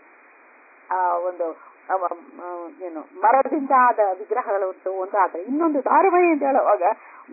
ಆ ಒಂದು ಅವ, ಆ, ಏನು ಮರದಿಂದ ಆದ ವಿಗ್ರಹಗಳು ಉಂಟು ಒಂದು ಆದ್ರೆ ಇನ್ನೊಂದು ದಾರುಮಯಿ ಅಂತ ಹೇಳುವಾಗ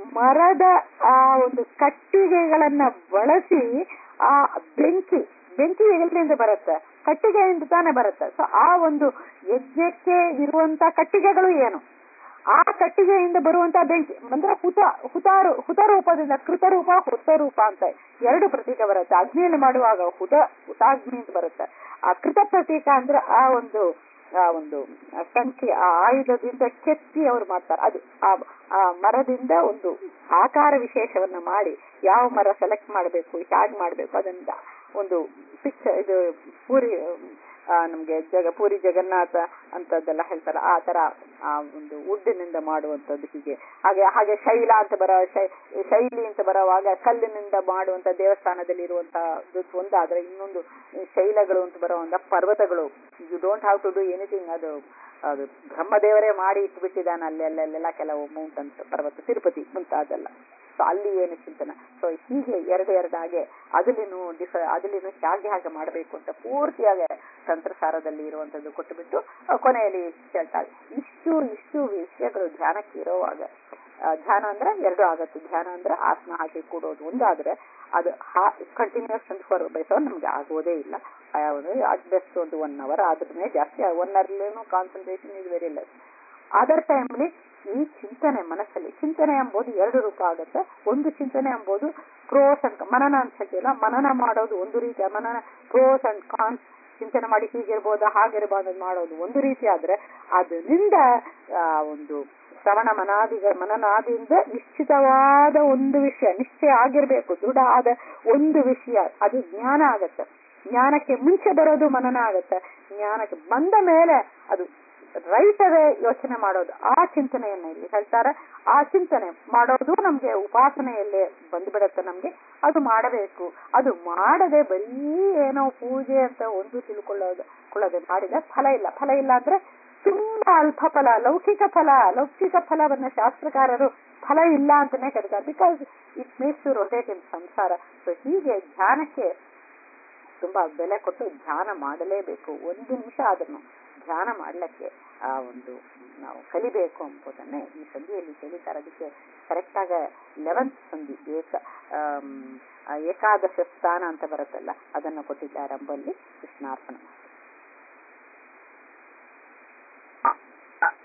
ಮರದ ಆ ಒಂದು ಕಟ್ಟಿಗೆಗಳನ್ನ ಬಳಸಿ ಆ ಬೆಂಕಿ ಬೆಂಕಿ ಎಲ್ಲಿಂದ ಬರುತ್ತೆ ಕಟ್ಟಿಗೆಯಿಂದ ತಾನೇ ಬರುತ್ತೆ ಸೊ ಆ ಒಂದು ಯಜ್ಞಕ್ಕೆ ಇರುವಂತ ಕಟ್ಟಿಗೆಗಳು ಏನು ಆ ಕಟ್ಟಿಗೆಯಿಂದ ಬರುವಂತ ಬೆಂಕಿ ಅಂದ್ರೆ ಹುತ ಹುತಾರು ಹುತರೂಪದಿಂದ ಕೃತರೂಪ ಹುತರೂಪ ಅಂತ ಎರಡು ಪ್ರತೀಕ ಬರುತ್ತೆ ಅಗ್ನಿಯಲ್ಲಿ ಮಾಡುವಾಗ ಹುತ ಹುತಾಗ್ನಿ ಅಂತ ಬರುತ್ತೆ ಆ ಕೃತ ಪ್ರತೀಕ ಅಂದ್ರೆ ಆ ಒಂದು ಆ ಒಂದು ಸಂಖ್ಯೆ ಆ ಆಯುಧದಿಂದ ಕೆತ್ತಿ ಅವ್ರು ಮಾಡ್ತಾರೆ ಅದು ಆ ಆ ಮರದಿಂದ ಒಂದು ಆಕಾರ ವಿಶೇಷವನ್ನ ಮಾಡಿ ಯಾವ ಮರ ಸೆಲೆಕ್ಟ್ ಮಾಡಬೇಕು ಹೇಗೆ ಮಾಡಬೇಕು ಅದನ್ನ ಒಂದು ಪಿಕ್ಚರ್ ಇದು ಪೂರಿ ಆ, ನಮ್ಗೆ ಜಗ ಪೂರಿ ಜಗನ್ನಾಥ ಅಂತದ್ದೆಲ್ಲ ಹೇಳ್ತಾರೆ ಆ ತರ ಆ ಒಂದು ಉಡ್ಡಿನಿಂದ ಮಾಡುವಂತದ್ದು ಹೀಗೆ ಹಾಗೆ ಹಾಗೆ ಶೈಲ ಅಂತ ಬರೋ ಶೈ- ಶೈಲಿ ಅಂತ ಬರುವಾಗ ಕಲ್ಲಿನಿಂದ ಮಾಡುವಂತ ದೇವಸ್ಥಾನದಲ್ಲಿ ಇರುವಂತ ಒಂದಾದ್ರೆ ಇನ್ನೊಂದು ಶೈಲಗಳು ಅಂತ ಬರುವಂತ ಪರ್ವತಗಳು you don't have to do anything ಅದು ಅದು ಬ್ರಹ್ಮದೇವರೇ ಮಾಡಿ ಇಟ್ಬಿಟ್ಟಿದ್ದಾನೆ ಅಲ್ಲಿ ಅಲ್ಲೆಲ್ಲ ಕೆಲವು ಮೌಂಟನ್ಸ್ ಪರ್ವತ ತಿರುಪತಿ ಮುಂತಾದೆಲ್ಲ ಸೊ ಅಲ್ಲಿ ಏನು ಚಿಂತನ ಸೊ ಹೀಗೆ ಎರಡು ಎರಡಾಗೆ ಅದಲ್ಲಿನೂ ಡಿಫ ಅದಲ್ಲಿನೂ ಹೇಗೆ ಹಾಗೆ ಮಾಡಬೇಕು ಅಂತ ಪೂರ್ತಿಯಾಗಿ ತಂತ್ರಸಾರದಲ್ಲಿ ಇರುವಂತದ್ದು ಕೊಟ್ಟುಬಿಟ್ಟು ಆ, ಕೊನೆಯಲ್ಲಿ ಹೇಳ್ತಾರೆ ಇಷ್ಟು ಇಷ್ಟು ವಿಷಯಗಳು ಧ್ಯಾನಕ್ಕೆ ಇರೋವಾಗ ಆ, ಧ್ಯಾನ ಅಂದ್ರೆ ಎರಡು ಆಗತ್ತೆ ಧ್ಯಾನ ಅಂದ್ರೆ ಆಸನ ಹಾಕಿ ಕೂಡೋದು ಒಂದಾದ್ರೆ ಅದು continues twenty four by seven ನಮ್ಗೆ ಆಗೋದೇ ಇಲ್ಲ ಅಟ್ ಬೆಸ್ಟ್ ಒಂದು ಒನ್ ಅವರ್ ಆದ್ರೂ ಜಾಸ್ತಿ ಒನ್ ಅವರ್ಲೇನು concentration is very less other ಟೈಮ್ಲಿ ಈ ಚಿಂತನೆ ಮನಸ್ಸಲ್ಲಿ ಚಿಂತನೆ ಎಂಬುದು ಎರಡು ರೂಪ ಆಗುತ್ತೆ ಒಂದು ಚಿಂತನೆ ಎಂಬುದು ಪ್ರೋಸ್ ಅಂಡ್ ಮನನ ಅಂತ ಹೇಳ್ತೀವಲ್ಲ ಮನನ ಮಾಡೋದು ಒಂದು ರೀತಿಯ ಮನನ ಪ್ರೋಸ್ ಅಂಡ್ ಕಾನ್ಸ್ ಚಿಂತನೆ ಮಾಡಿ ಹೀಗಿರ್ಬೋದು ಹಾಗಿರ್ಬೋದು ಅಂತ ಮಾಡೋದು ಒಂದು ರೀತಿ ಆದ್ರೆ ಅದರಿಂದ ಆ ಒಂದು ಶ್ರವಣ ಮನಾದಿಗ ಮನನಾದಿಯಿಂದ ನಿಶ್ಚಿತವಾದ ಒಂದು ವಿಷಯ ನಿಶ್ಚಯ ಆಗಿರ್ಬೇಕು ದೃಢ ಆದ ಒಂದು ವಿಷಯ ಅದು ಜ್ಞಾನ ಆಗತ್ತೆ ಜ್ಞಾನಕ್ಕೆ ಮುಂಚೆ ಬರೋದು ಮನನ ಆಗತ್ತೆ ಜ್ಞಾನಕ್ಕೆ ಬಂದ ಮೇಲೆ ಅದು ರೈತವೇ ಯೋಚನೆ ಮಾಡೋದು ಆ ಚಿಂತನೆಯನ್ನ ಇಲ್ಲಿ ಹೇಳ್ತಾರೆ ಆ ಚಿಂತನೆ ಮಾಡೋದು ನಮ್ಗೆ ಉಪಾಸನೆಯಲ್ಲೇ ಬಂದ್ಬಿಡತ್ತೆ ನಮ್ಗೆ ಅದು ಮಾಡಬೇಕು ಅದು ಮಾಡದೆ ಬರೀ ಏನೋ ಪೂಜೆ ಅಂತ ಒಂದು ತಿಳ್ಕೊಳ್ಳೋದು ಕೊಳ್ಳೋದು ಮಾಡಿದ ಫಲ ಇಲ್ಲ ಫಲ ಇಲ್ಲ ಅಂದ್ರೆ ತುಂಬಾ ಅಲ್ಪ ಫಲ ಲೌಕಿಕ ಫಲ ಲೌಕಿಕ ಫಲವನ್ನ ಶಾಸ್ತ್ರಕಾರರು ಫಲ ಇಲ್ಲ ಅಂತಾನೆ ಕರೀತಾರೆ because it makes you rotate in ಸಂಸಾರ ಸೊ ಹೀಗೆ ಧ್ಯಾನಕ್ಕೆ ತುಂಬಾ ಬೆಲೆ ಕೊಟ್ಟು ಧ್ಯಾನ ಮಾಡಲೇಬೇಕು ಒಂದು ನಿಮಿಷ ಅದನ್ನು ಧ್ಯಾನ ಮಾಡ್ಲಿಕ್ಕೆ ಆ ಒಂದು ನಾವು ಕಲಿಬೇಕು ಎಂಬುದನ್ನೇ ಈ ಸಂಧಿಯಲ್ಲಿ ಹೇಳಿದ್ದಾರೆ ಅದಕ್ಕೆ ಕರೆಕ್ಟ್ ಆಗ ಲೆವೆಂತ್ ಸಂಧಿ ಏಕ ಆಮ್, ಆ ಏಕಾದಶ ಸ್ಥಾನ ಅಂತ ಬರುತ್ತಲ್ಲ ಅದನ್ನು ಕೊಟ್ಟಿದ್ದಾರೆ ಎಂಬಲ್ಲಿ ಕೃಷ್ಣಾರ್ಪಣ